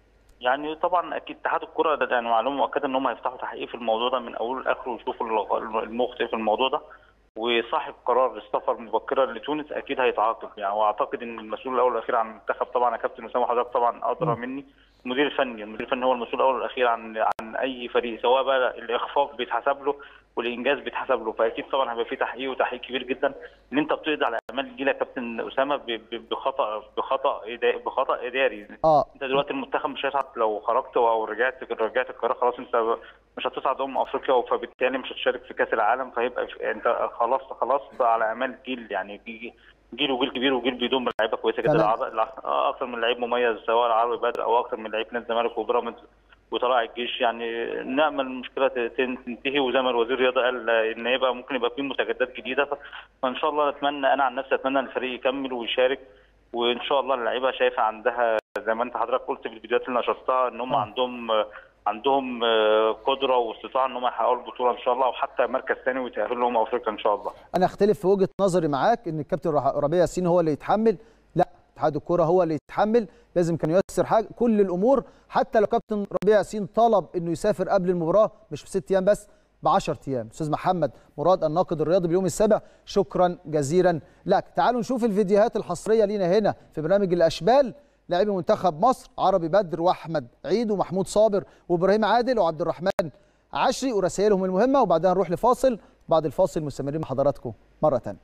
يعني طبعا اكيد اتحاد الكره ده يعني معلومه مؤكده ان هم هيفتحوا تحقيق في الموضوع ده من اوله لاخره ويشوفوا الغ- المخطئ في الموضوع ده وصاحب قرار السفر مبكرا لتونس اكيد هيتعاقب يعني واعتقد ان المسؤول الاول والاخير عن المنتخب طبعا يا كابتن اسامه حضرتك طبعا ادرى مني المدير الفني المدير الفني هو المسؤول الاول والاخير عن عن اي فريق سواء بقى الاخفاق بيتحسب له والانجاز بيتحسب له فاكيد طبعا هيبقى في تحقيق وتحقيق كبير جدا ان انت بتقضي على امال الجيل يا كابتن اسامه ب- ب- بخطا بخطا إدا- بخطا اداري اه انت دلوقتي المنتخب مش هيصعد لو خرجت او رجعت رجعت القرار خلاص انت مش هتصعد امم افريقيا فبالتالي مش هتشارك في كاس العالم فهيبقى في- انت خلاص خلاص على امال جيل يعني جي- جيل وجيل كبير وجيل بيضم لعيبه كويسه جدا تمام. العض- الع- اه اكتر من لعيب مميز سواء العربي بدر او اكتر من لعيب نادي الزمالك وبيراميدز وطلائع الجيش يعني نامل المشكله ت- تنتهي وزي ما الوزير الرياضه قال ان يبقى ممكن يبقى في مستجدات جديده ف- فان شاء الله اتمنى انا عن نفسي اتمنى ان الفريق يكمل ويشارك وان شاء الله اللعيبه شايفه عندها زي ما انت حضرتك قلت في الفيديوهات اللي نشرتها ان هم آه. عندهم عندهم آه، قدره واستطاعه ان هم يحققوا البطوله ان شاء الله وحتى مركز ثاني ويتاهلوا لهم افريقيا ان شاء الله. انا اختلف في وجهه نظري معاك ان الكابتن رح- ربيع ياسين هو اللي يتحمل لا اتحاد الكوره هو اللي يتحمل لازم كان ييسر حاجه كل الامور حتى لو كابتن ربيع ياسين طلب انه يسافر قبل المباراه مش في ست ايام بس ب 10 ايام استاذ محمد مراد الناقد الرياضي باليوم السابع شكرا جزيلا لك تعالوا نشوف الفيديوهات الحصريه لينا هنا في برنامج الاشبال لاعبي منتخب مصر عربي بدر واحمد عيد ومحمود صابر وابراهيم عادل وعبد الرحمن عشري ورسائلهم المهمه وبعدها نروح لفاصل بعد الفاصل مستمرين مع حضراتكم مره ثانيه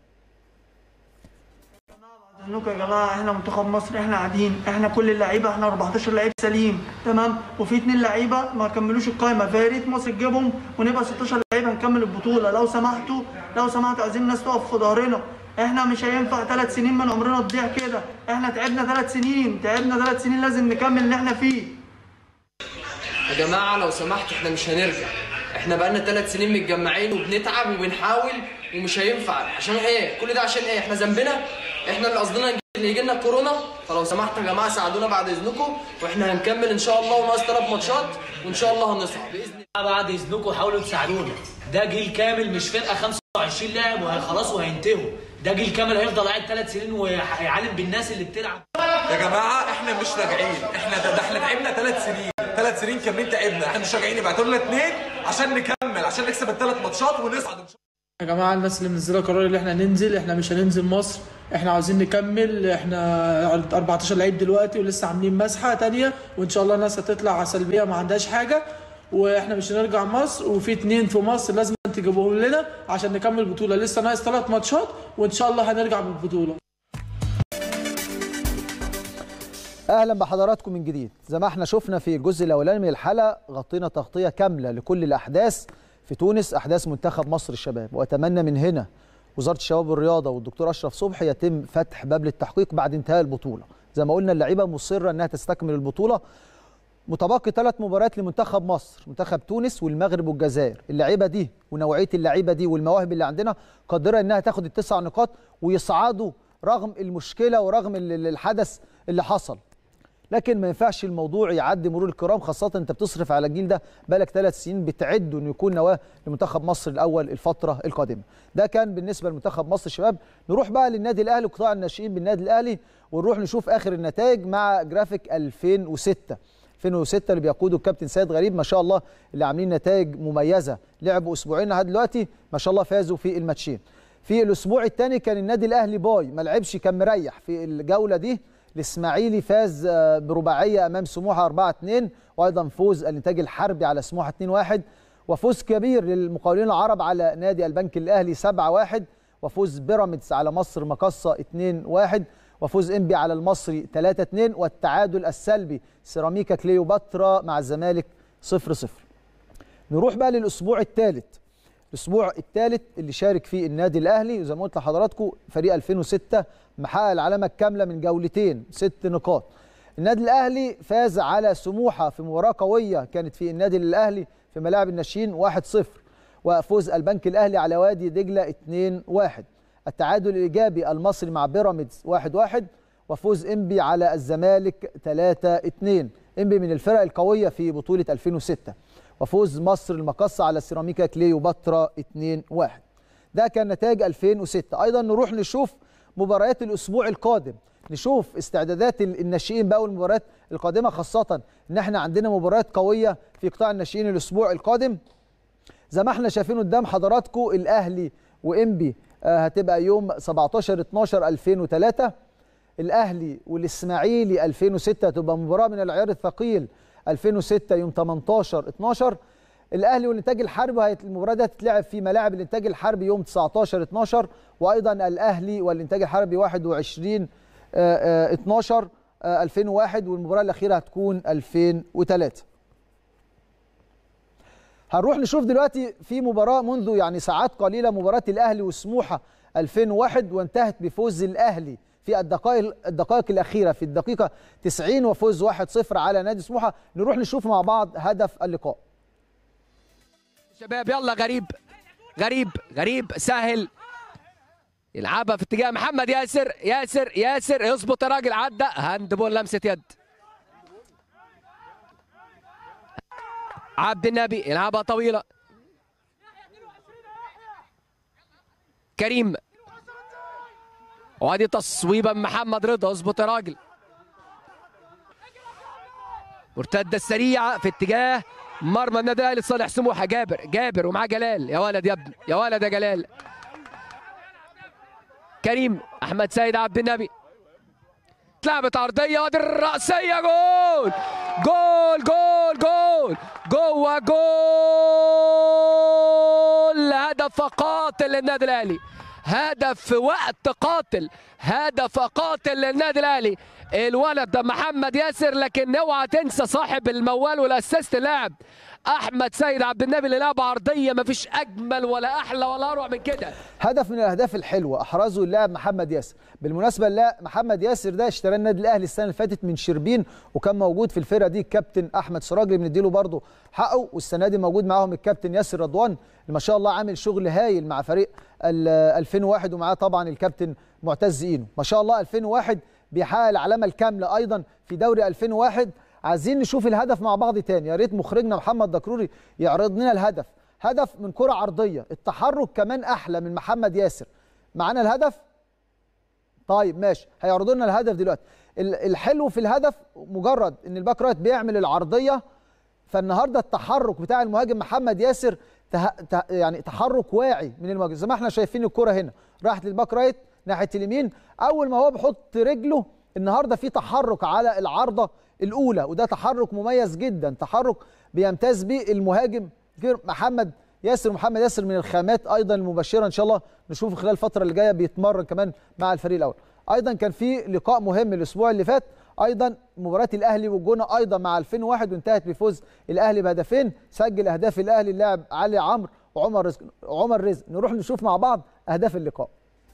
عنكم يا جماعه احنا منتخب مصر احنا قاعدين احنا كل اللعيبه احنا 14 لعيب سليم تمام وفي اثنين لعيبه ما كملوش القائمه فيا ريت مصر تجيبهم ونبقى 16 لعيبه نكمل البطوله لو سمحتوا لو سمحتوا عايزين الناس تقف في ظهرنا احنا مش هينفع ثلاث سنين من عمرنا تضيع كده احنا تعبنا ثلاث سنين تعبنا ثلاث سنين لازم نكمل اللي احنا فيه يا جماعه لو سمحتوا احنا مش هنرجع احنا بقالنا ثلاث سنين متجمعين وبنتعب وبنحاول ومش هينفع عشان ايه كل ده عشان ايه احنا ذنبنا احنا اللي قصدنا نجي- ان يجي لنا كورونا فلو سمحتوا يا جماعه ساعدونا بعد اذنكم واحنا هنكمل ان شاء الله وناقص ثلاث ماتشات وان شاء الله هنصعد باذن الله بعد اذنكم حاولوا تساعدونا ده جيل كامل مش فرقه 25 لاعب وخلاص وهينتهوا ده جيل كامل هيفضل قاعد ثلاث سنين وهيعلم بالناس اللي بتلعب يا جماعه احنا مش راجعين احنا ده, ده احنا تعبنا ثلاث سنين ثلاث سنين كاملين تعبنا احنا مش راجعين يبعتوا لنا اثنين عشان نكمل عشان نكسب الثلاث ماتشات ونصعد ان شاء الله يا جماعه الناس اللي منزله قرار اللي احنا ننزل احنا مش هننزل مصر احنا عاوزين نكمل احنا 14 لعيب دلوقتي ولسه عاملين مسحه تانية وان شاء الله الناس هتطلع سلبيه ما عندهاش حاجه واحنا مش هنرجع مصر وفي اتنين في مصر لازم تجيبوهم لنا عشان نكمل البطوله لسه ناقص ثلاث ماتشات وان شاء الله هنرجع بالبطوله اهلا بحضراتكم من جديد زي ما احنا شفنا في الجزء الاولاني من الحلقه غطينا تغطيه كامله لكل الاحداث في تونس احداث منتخب مصر الشباب واتمنى من هنا وزاره الشباب والرياضه والدكتور اشرف صبحي يتم فتح باب للتحقيق بعد انتهاء البطوله زي ما قلنا اللعيبه مصره انها تستكمل البطوله متبقي ثلاث مباريات لمنتخب مصر منتخب تونس والمغرب والجزائر اللعيبه دي ونوعيه اللعيبه دي والمواهب اللي عندنا قادره انها تاخد التسع نقاط ويصعدوا رغم المشكله ورغم ال- ال- الحدث اللي حصل لكن ما ينفعش الموضوع يعدي مرور الكرام خاصة انت بتصرف على الجيل ده بقالك ثلاث سنين بتعده انه يكون نواة لمنتخب مصر الاول الفترة القادمة. ده كان بالنسبة لمنتخب مصر الشباب، نروح بقى للنادي الاهلي وقطاع الناشئين بالنادي الاهلي ونروح نشوف اخر النتائج مع جرافيك 2006 2006 اللي بيقوده الكابتن سيد غريب ما شاء الله اللي عاملين نتائج مميزة لعبوا اسبوعين لحد دلوقتي ما شاء الله فازوا في الماتشين. في الاسبوع الثاني كان النادي الاهلي باي ما لعبش كان مريح في الجولة دي الاسماعيلي فاز آه، برباعيه امام سموحه 4 2 وايضا فوز الانتاج الحربي على سموحه 2 1 وفوز كبير للمقاولين العرب على نادي البنك الاهلي 7 1 وفوز بيراميدز على مصر مقصه 2 1 وفوز انبي على المصري 3 2 والتعادل السلبي سيراميكا كليوباترا مع الزمالك 0 0 نروح بقى للاسبوع الثالث الاسبوع الثالث اللي شارك فيه النادي الاهلي وزي ما قلت لحضراتكم فريق 2006 محقق العلامه الكامله من جولتين ست نقاط النادي الاهلي فاز على سموحه في مباراه قويه كانت في النادي الاهلي في ملاعب الناشئين 1-0 وفوز البنك الاهلي على وادي دجله 2-1 التعادل الايجابي المصري مع بيراميدز 1-1 وفوز انبي على الزمالك 3-2 انبي من الفرق القويه في بطوله 2006 وفوز مصر المقصة على سيراميكا كليوباترا 2-1 ده كان نتائج 2006 ايضا نروح نشوف مباريات الاسبوع القادم نشوف استعدادات ال- الناشئين بقى والمباريات القادمه خاصه ان احنا عندنا مباريات قويه في قطاع الناشئين الاسبوع القادم زي ما احنا شايفين قدام حضراتكم الاهلي وانبي آه، هتبقى يوم 17 12 2003 الاهلي والاسماعيلي 2006 هتبقى مباراه من العيار الثقيل 2006 يوم 18 12 الاهلي والانتاج الحربي هيت- المباراه دي هتتلعب في ملاعب الانتاج الحربي يوم 19 12 وايضا الاهلي والانتاج الحربي 21 آه، آه، 12 آه، 2001 والمباراه الاخيره هتكون 2003 هنروح نشوف دلوقتي في مباراة منذ يعني ساعات قليلة مباراة الأهلي وسموحة 2001 وانتهت بفوز الأهلي في الدقائق الدقائق الأخيرة في الدقيقة 90 وفوز 1-0 على نادي سموحة نروح نشوف مع بعض هدف اللقاء شباب يلا غريب غريب غريب سهل يلعبها في اتجاه محمد ياسر ياسر ياسر يظبط الراجل عدى هاند بول لمسه يد عبد النبي يلعبها طويله كريم وادي تصويبه من محمد رضا اظبط يا راجل مرتده السريعه في اتجاه مرمى النادي الاهلي صالح سموحه جابر جابر ومعاه جلال يا ولد يا ابني يا ولد يا جلال كريم احمد سيد عبد النبي اتلعبت عرضيه وادي الراسيه جول جول جول جول جوه جول هدف قاتل للنادي الاهلي هدف في وقت قاتل هدف قاتل للنادي الاهلي الولد ده محمد ياسر لكن اوعى تنسى صاحب الموال والاسيست اللاعب احمد سيد عبد النبي اللي لعب عرضيه مفيش اجمل ولا احلى ولا اروع من كده هدف من الاهداف الحلوه احرزه اللاعب محمد ياسر بالمناسبه اللاعب محمد ياسر ده اشترى النادي الاهلي السنه اللي فاتت من شربين وكان موجود في الفرقه دي الكابتن احمد سراج اللي بنديله برضه حقه والسنه دي موجود معاهم الكابتن ياسر رضوان اللي ما شاء الله عامل شغل هايل مع فريق ال 2001 ومعاه طبعا الكابتن معتز اينو ما شاء الله 2001 بيحقق العلامه الكامله ايضا في دوري 2001 عايزين نشوف الهدف مع بعض تاني يا ريت مخرجنا محمد دكروري يعرض لنا الهدف هدف من كره عرضيه التحرك كمان احلى من محمد ياسر معانا الهدف طيب ماشي هيعرضوا لنا الهدف دلوقتي ال- الحلو في الهدف مجرد ان الباك رايت بيعمل العرضيه فالنهارده التحرك بتاع المهاجم محمد ياسر ته... ته... يعني تحرك واعي من المهاجم زي ما احنا شايفين الكره هنا راحت للباك رايت ناحيه اليمين اول ما هو بيحط رجله النهارده في تحرك على العارضه الاولى وده تحرك مميز جدا تحرك بيمتاز به المهاجم الكبير محمد ياسر محمد ياسر من الخامات ايضا المبشره ان شاء الله نشوفه خلال الفتره اللي جايه بيتمرن كمان مع الفريق الاول ايضا كان في لقاء مهم الاسبوع اللي فات ايضا مباراه الاهلي والجونه ايضا مع 2001 وانتهت بفوز الاهلي بهدفين سجل اهداف الاهلي اللاعب علي عمرو وعمر رزق عمر رزق نروح نشوف مع بعض اهداف اللقاء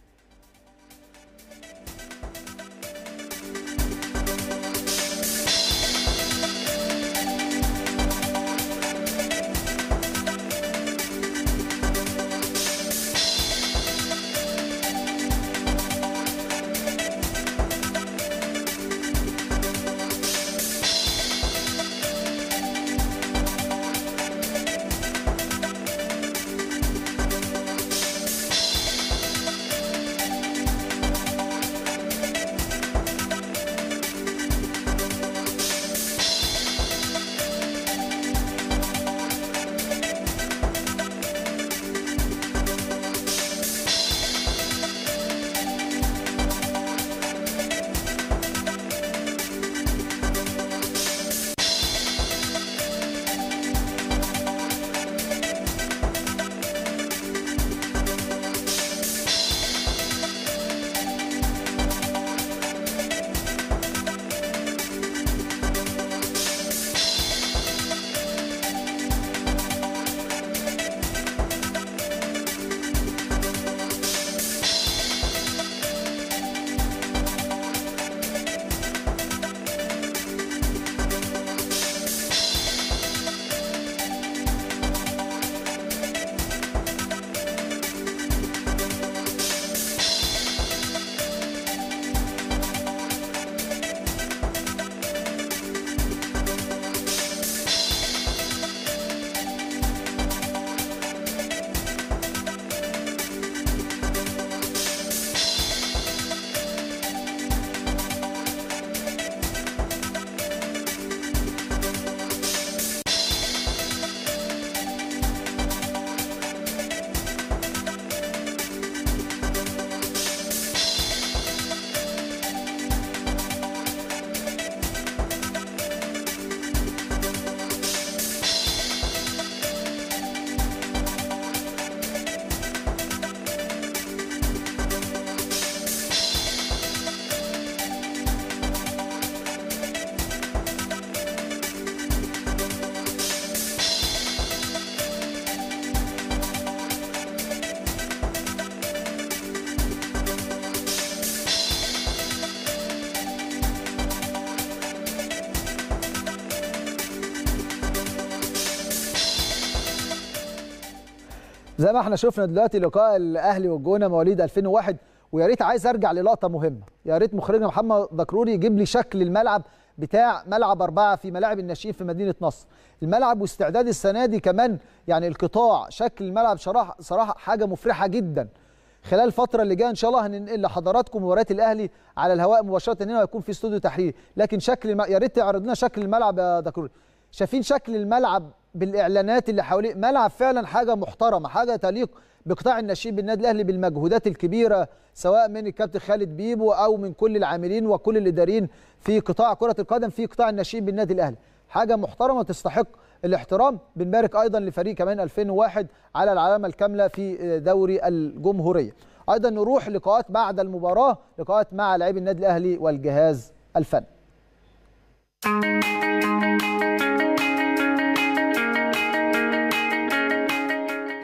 زي ما احنا شفنا دلوقتي لقاء الاهلي والجونه مواليد 2001 ويا ريت عايز ارجع للقطه مهمه يا ريت مخرجنا محمد دكروري يجيب لي شكل الملعب بتاع ملعب أربعة في ملاعب الناشئين في مدينة نصر الملعب واستعداد السنة دي كمان يعني القطاع شكل الملعب صراحة, صراحة حاجة مفرحة جدا خلال الفترة اللي جاية إن شاء الله هننقل لحضراتكم مباريات الأهلي على الهواء مباشرة هنا ويكون في استوديو تحليل لكن شكل الم... يا ريت تعرض لنا شكل الملعب يا دكروري شايفين شكل الملعب بالاعلانات اللي حواليه ملعب فعلا حاجه محترمه حاجه تليق بقطاع الناشئين بالنادي الاهلي بالمجهودات الكبيره سواء من الكابتن خالد بيبو او من كل العاملين وكل الاداريين في قطاع كره القدم في قطاع الناشئين بالنادي الاهلي حاجه محترمه تستحق الاحترام بنبارك ايضا لفريق كمان 2001 على العلامه الكامله في دوري الجمهوريه ايضا نروح لقاءات بعد المباراه لقاءات مع لاعبي النادي الاهلي والجهاز الفني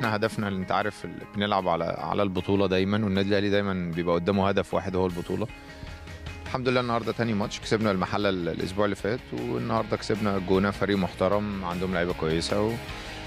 احنا هدفنا اللي انت عارف ال- بنلعب على على البطوله دايما والنادي الاهلي دايما بيبقى قدامه هدف واحد هو البطوله الحمد لله النهارده تاني ماتش كسبنا المحله ال- الاسبوع اللي فات والنهارده كسبنا الجونه فريق محترم عندهم لعيبه كويسه و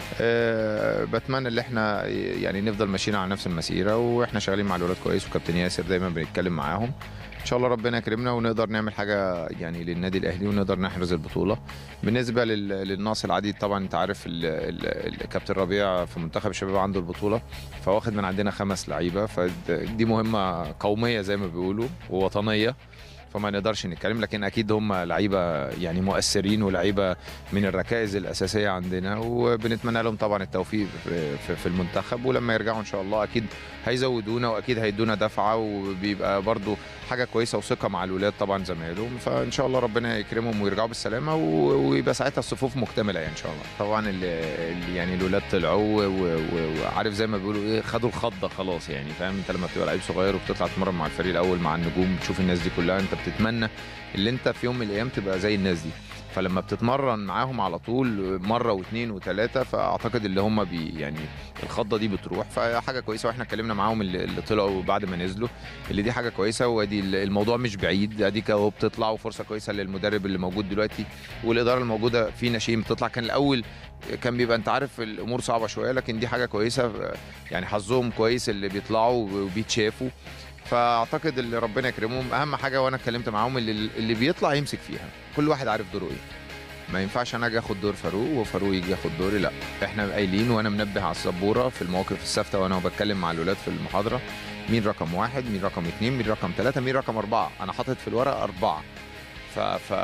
أه بتمنى ان احنا يعني نفضل ماشيين على نفس المسيره واحنا شغالين مع الولاد كويس وكابتن ياسر دايما بنتكلم معاهم ان شاء الله ربنا يكرمنا ونقدر نعمل حاجه يعني للنادي الاهلي ونقدر نحرز البطوله بالنسبه لل- للناقص العديد طبعا انت عارف ال- ال- الكابتن ربيع في منتخب الشباب عنده البطوله فواخد من عندنا خمس لعيبه فدي مهمه قوميه زي ما بيقولوا ووطنيه فما نقدرش نتكلم لكن اكيد هم لعيبه يعني مؤثرين ولعيبه من الركائز الاساسيه عندنا وبنتمنى لهم طبعا التوفيق في- في في المنتخب ولما يرجعوا ان شاء الله اكيد هيزودونا واكيد هيدونا دفعه وبيبقى برضو حاجه كويسه وثقه مع الولاد طبعا زمايلهم فان شاء الله ربنا يكرمهم ويرجعوا بالسلامه و- ويبقى ساعتها الصفوف مكتمله يعني ان شاء الله طبعا اللي اللي يعني الولاد طلعوا و- و- وعارف زي ما بيقولوا ايه خدوا الخضه خلاص يعني فاهم انت لما بتبقى لعيب صغير وبتطلع تتمرن مع الفريق الاول مع النجوم بتشوف الناس دي كلها انت بتتمنى اللي انت في يوم من الايام تبقى زي الناس دي فلما بتتمرن معاهم على طول مره واثنين وثلاثه فاعتقد اللي هم بي يعني الخضه دي بتروح فحاجه كويسه واحنا اتكلمنا معاهم اللي, اللي طلعوا بعد ما نزلوا اللي دي حاجه كويسه وادي ال- الموضوع مش بعيد اديك اهو بتطلع وفرصه كويسه للمدرب اللي موجود دلوقتي والاداره الموجوده في ناشئين بتطلع كان الاول كان بيبقى انت عارف الامور صعبه شويه لكن دي حاجه كويسه يعني حظهم كويس اللي بيطلعوا وبيتشافوا فاعتقد اللي ربنا يكرمهم اهم حاجه وانا اتكلمت معاهم اللي, اللي بيطلع يمسك فيها كل واحد عارف دوره ايه ما ينفعش انا اجي اخد دور فاروق وفاروق يجي ياخد دوري لا احنا قايلين وانا منبه على السبوره في المواقف الثابته وانا بتكلم مع الولاد في المحاضره مين رقم واحد مين رقم اثنين مين رقم ثلاثه مين رقم اربعه انا حاطط في الورقه اربعه ف-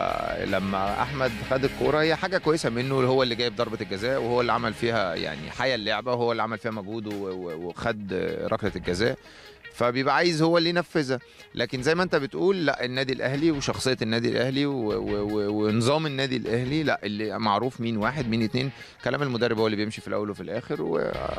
فلما احمد خد الكوره هي حاجه كويسه منه هو اللي جايب ضربه الجزاء وهو اللي عمل فيها يعني حيا اللعبه وهو اللي عمل فيها مجهود و- و- وخد ركله الجزاء فبيبقى عايز هو اللي ينفذها لكن زي ما انت بتقول لا النادي الاهلي وشخصيه النادي الاهلي و و و ونظام النادي الاهلي لا اللي معروف مين واحد مين اتنين كلام المدرب هو اللي بيمشي في الاول وفي الاخر و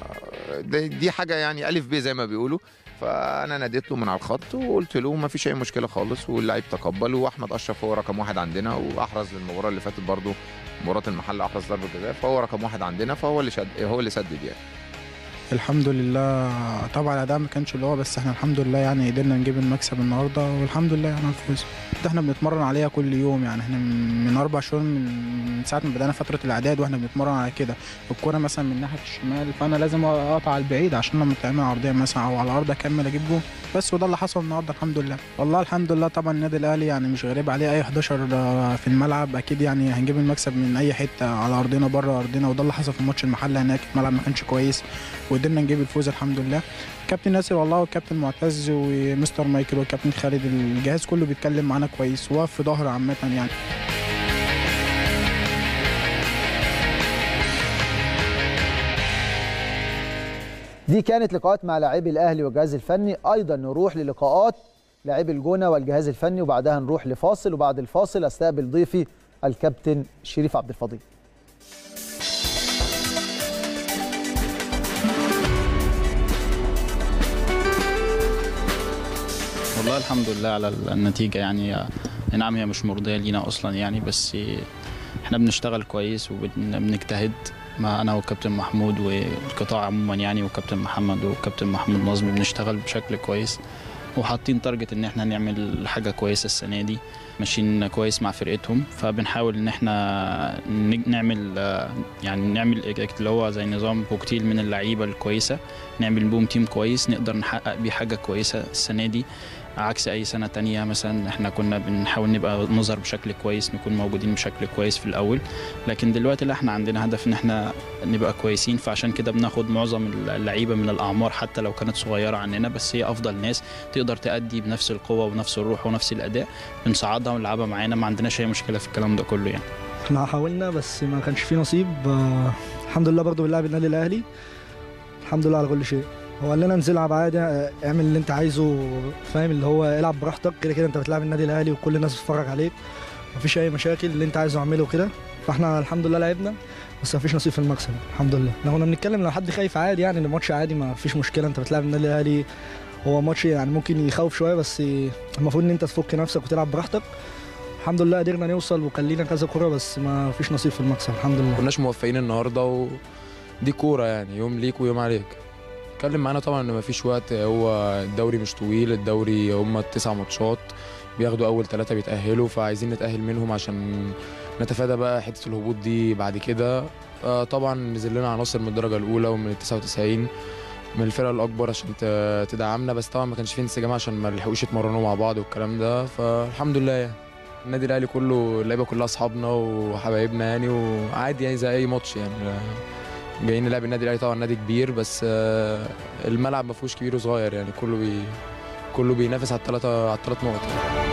دي دي حاجه يعني الف ب زي ما بيقولوا فانا ناديت له من على الخط وقلت له ما فيش اي مشكله خالص واللعيب تقبل واحمد اشرف هو رقم واحد عندنا واحرز المباراه اللي فاتت برضه مباراه المحل احرز ضربه جزاء فهو رقم واحد عندنا فهو اللي شد هو اللي سدد يعني الحمد لله طبعا الاداء ما كانش اللي هو بس احنا الحمد لله يعني قدرنا نجيب المكسب النهارده والحمد لله يعني على الفوز ده احنا بنتمرن عليها كل يوم يعني احنا من من اربع شهور من من ساعه ما بدانا فتره الاعداد واحنا بنتمرن على كده الكوره مثلا من ناحيه الشمال فانا لازم اقطع على البعيد عشان لما تعمل عرضيه مثلا او على الارض اكمل اجيب جول بس وده اللي حصل النهارده الحمد لله والله الحمد لله طبعا النادي الاهلي يعني مش غريب عليه اي 11 في الملعب اكيد يعني هنجيب المكسب من اي حته على ارضنا بره ارضنا وده اللي حصل في ماتش المحله هناك الملعب ما كانش كويس وقدرنا نجيب الفوز الحمد لله كابتن ناصر والله والكابتن معتز ومستر مايكل والكابتن خالد الجهاز كله بيتكلم معانا كويس وقف في ظهر عامه يعني دي كانت لقاءات مع لاعبي الاهلي والجهاز الفني ايضا نروح للقاءات لاعبي الجونه والجهاز الفني وبعدها نروح لفاصل وبعد الفاصل استقبل ضيفي الكابتن شريف عبد الفضيل والله الحمد لله على النتيجة يعني نعم هي مش مرضية لينا أصلا يعني بس احنا بنشتغل كويس وبنجتهد مع أنا والكابتن محمود والقطاع عموما يعني والكابتن محمد والكابتن محمود نظمي بنشتغل بشكل كويس وحاطين تارجت ان احنا نعمل حاجة كويسة السنة دي ماشيين كويس مع فرقتهم فبنحاول ان احنا نج- نعمل آه، يعني نعمل اللي هو زي نظام كوكتيل من اللعيبة الكويسة نعمل بوم تيم كويس نقدر نحقق بيه حاجة كويسة السنة دي عكس اي سنه تانية مثلا احنا كنا بنحاول نبقى نظهر بشكل كويس نكون موجودين بشكل كويس في الاول لكن دلوقتي لا احنا عندنا هدف ان احنا نبقى كويسين فعشان كده بناخد معظم اللعيبه من الاعمار حتى لو كانت صغيره عننا بس هي افضل ناس تقدر تأدي بنفس القوه ونفس الروح ونفس الاداء بنصعدها ونلعبها معانا ما عندناش اي مشكله في الكلام ده كله يعني احنا حاولنا بس ما كانش في نصيب آه، الحمد لله برضو بنلعب النادي الاهلي الحمد لله على كل شيء هو قال لنا انزل العب عادي آه، اعمل اللي انت عايزه فاهم اللي هو العب براحتك كده كده انت بتلعب النادي الاهلي وكل الناس بتتفرج عليك مفيش اي مشاكل اللي انت عايزه اعمله كده فاحنا الحمد لله لعبنا بس مفيش نصيب في المكسب الحمد لله لو كنا بنتكلم لو حد خايف عادي يعني ان الماتش عادي ما فيش مشكله انت بتلعب النادي الاهلي هو ماتش يعني ممكن يخوف شويه بس المفروض ان انت تفك نفسك وتلعب براحتك الحمد لله قدرنا نوصل وكان لينا كذا كوره بس ما فيش نصيب في المكسب الحمد لله كناش موفقين النهارده و... دي كوره يعني يوم ليك ويوم عليك اتكلم معانا طبعا ان مفيش وقت هو الدوري مش طويل الدوري هم تسع ماتشات بياخدوا اول ثلاثه بيتاهلوا فعايزين نتاهل منهم عشان نتفادى بقى حته الهبوط دي بعد كده آه، طبعا نزل لنا عناصر من الدرجه الاولى ومن ال 99 من الفرقه الاكبر عشان ت- تدعمنا بس طبعا ما كانش فيه انسجام عشان ما لحقوش يتمرنوا مع بعض والكلام ده فالحمد لله يعني النادي الاهلي كله اللعيبه كلها اصحابنا وحبايبنا يعني وعادي يعني زي اي ماتش يعني جايين نلعب النادي الاهلي طبعا نادي كبير بس آه، الملعب ما فيهوش كبير وصغير يعني كله بي كله بينافس على الثلاثه على الثلاث نقط يعني.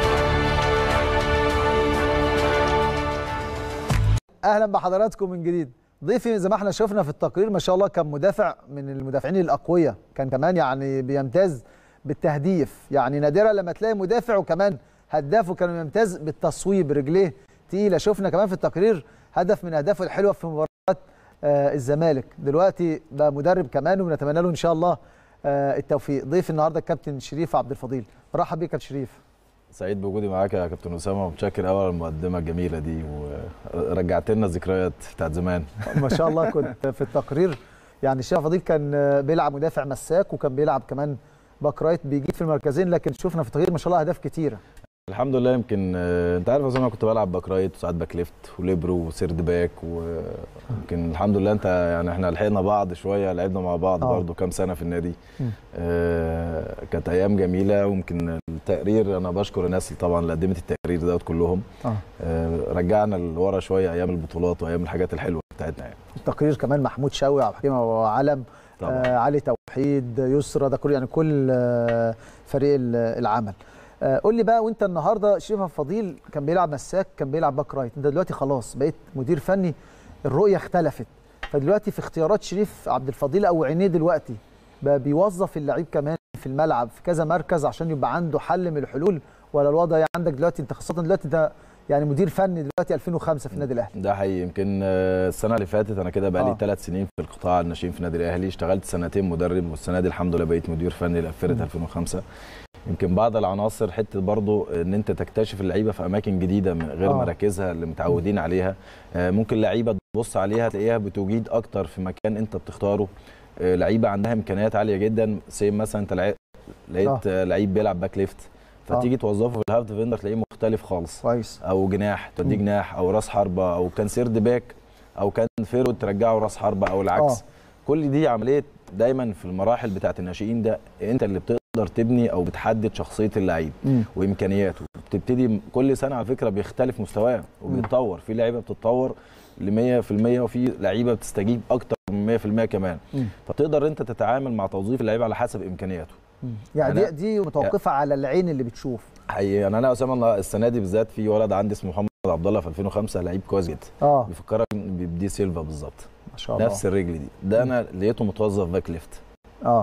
اهلا بحضراتكم من جديد ضيفي زي ما احنا شفنا في التقرير ما شاء الله كان مدافع من المدافعين الاقوياء كان كمان يعني بيمتاز بالتهديف يعني نادرا لما تلاقي مدافع وكمان هداف وكان يمتاز بالتصويب رجليه تقيله شفنا كمان في التقرير هدف من اهدافه الحلوه في مباراه آه الزمالك دلوقتي بقى مدرب كمان ونتمنى له ان شاء الله آه التوفيق ضيف النهارده الكابتن شريف عبد الفضيل مرحب بيك يا كابتن شريف سعيد بوجودي معاك يا كابتن اسامه ومتشكر قوي على المقدمه الجميله دي ورجعت لنا الذكريات بتاعت زمان ما شاء الله كنت في التقرير يعني الشيخ فضيل كان بيلعب مدافع مساك وكان بيلعب كمان باك رايت بيجيد في المركزين لكن شفنا في التقرير ما شاء الله اهداف كتيره الحمد لله يمكن آه، انت عارف يا اسامه كنت بلعب باك رايت وساعات باك ليفت وليبرو وسيرد باك ويمكن الحمد لله انت يعني احنا لحقنا بعض شويه لعبنا مع بعض آه. برضه كام سنه في النادي مم. آه، كانت ايام جميله ويمكن التقرير انا بشكر الناس اللي طبعا اللي قدمت التقرير دوت كلهم آه. آه، رجعنا لورا شويه ايام البطولات وايام الحاجات الحلوه بتاعتنا يعني التقرير كمان محمود شوقي عبد الحكيم أبو علم طبعا. آه علي توحيد يسرى ده كله يعني كل آه فريق ال- العمل آه قول لي بقى وانت النهارده شريف عبد الفضيل كان بيلعب مساك كان بيلعب باك رايت انت دلوقتي خلاص بقيت مدير فني الرؤيه اختلفت فدلوقتي في اختيارات شريف عبد الفضيل او عينيه دلوقتي بقى بيوظف اللعيب كمان في الملعب في كذا مركز عشان يبقى عنده حل من الحلول ولا الوضع عندك دلوقتي انت خاصه دلوقتي ده يعني مدير فني دلوقتي 2005 في النادي الاهلي ده حقيقي يمكن آه، السنه اللي فاتت انا كده بقالي آه. ثلاث سنين في القطاع الناشئين في النادي الاهلي اشتغلت سنتين مدرب والسنه دي الحمد لله بقيت مدير فني لفرقه مم. 2005 يمكن بعض العناصر حته برضو ان انت تكتشف اللعيبه في اماكن جديده من غير آه. مراكزها اللي متعودين عليها آه، ممكن لعيبه تبص عليها تلاقيها بتجيد اكتر في مكان انت بتختاره آه، لعيبه عندها امكانيات عاليه جدا زي مثلا انت لعي- لقيت آه. لعيب بيلعب باك ليفت فتيجي توظفه في الهاف ديفندر تلاقيه مختلف خالص كويس او جناح توديه مم. جناح او راس حربه او كان سيرد باك او كان فيرود ترجعه راس حربه او العكس آه. كل دي عمليه دايما في المراحل بتاعه الناشئين ده انت اللي بتقدر تبني او بتحدد شخصيه اللعيب مم. وامكانياته بتبتدي كل سنه على فكره بيختلف مستواه وبيتطور في لعيبه بتتطور ل 100% وفي لعيبه بتستجيب اكتر من 100% كمان مم. فتقدر انت تتعامل مع توظيف اللعيبه على حسب امكانياته مم. يعني أنا- دي دي متوقفه على العين اللي بتشوف حقيقي يعني انا اسامه النهار- السنه دي بالذات في ولد عندي اسمه محمد عبد الله في 2005 لعيب كويس جدا اه بيفكرك بدي سيلفا بالظبط ما شاء الله نفس الرجل دي ده انا لقيته متوظف باك ليفت اه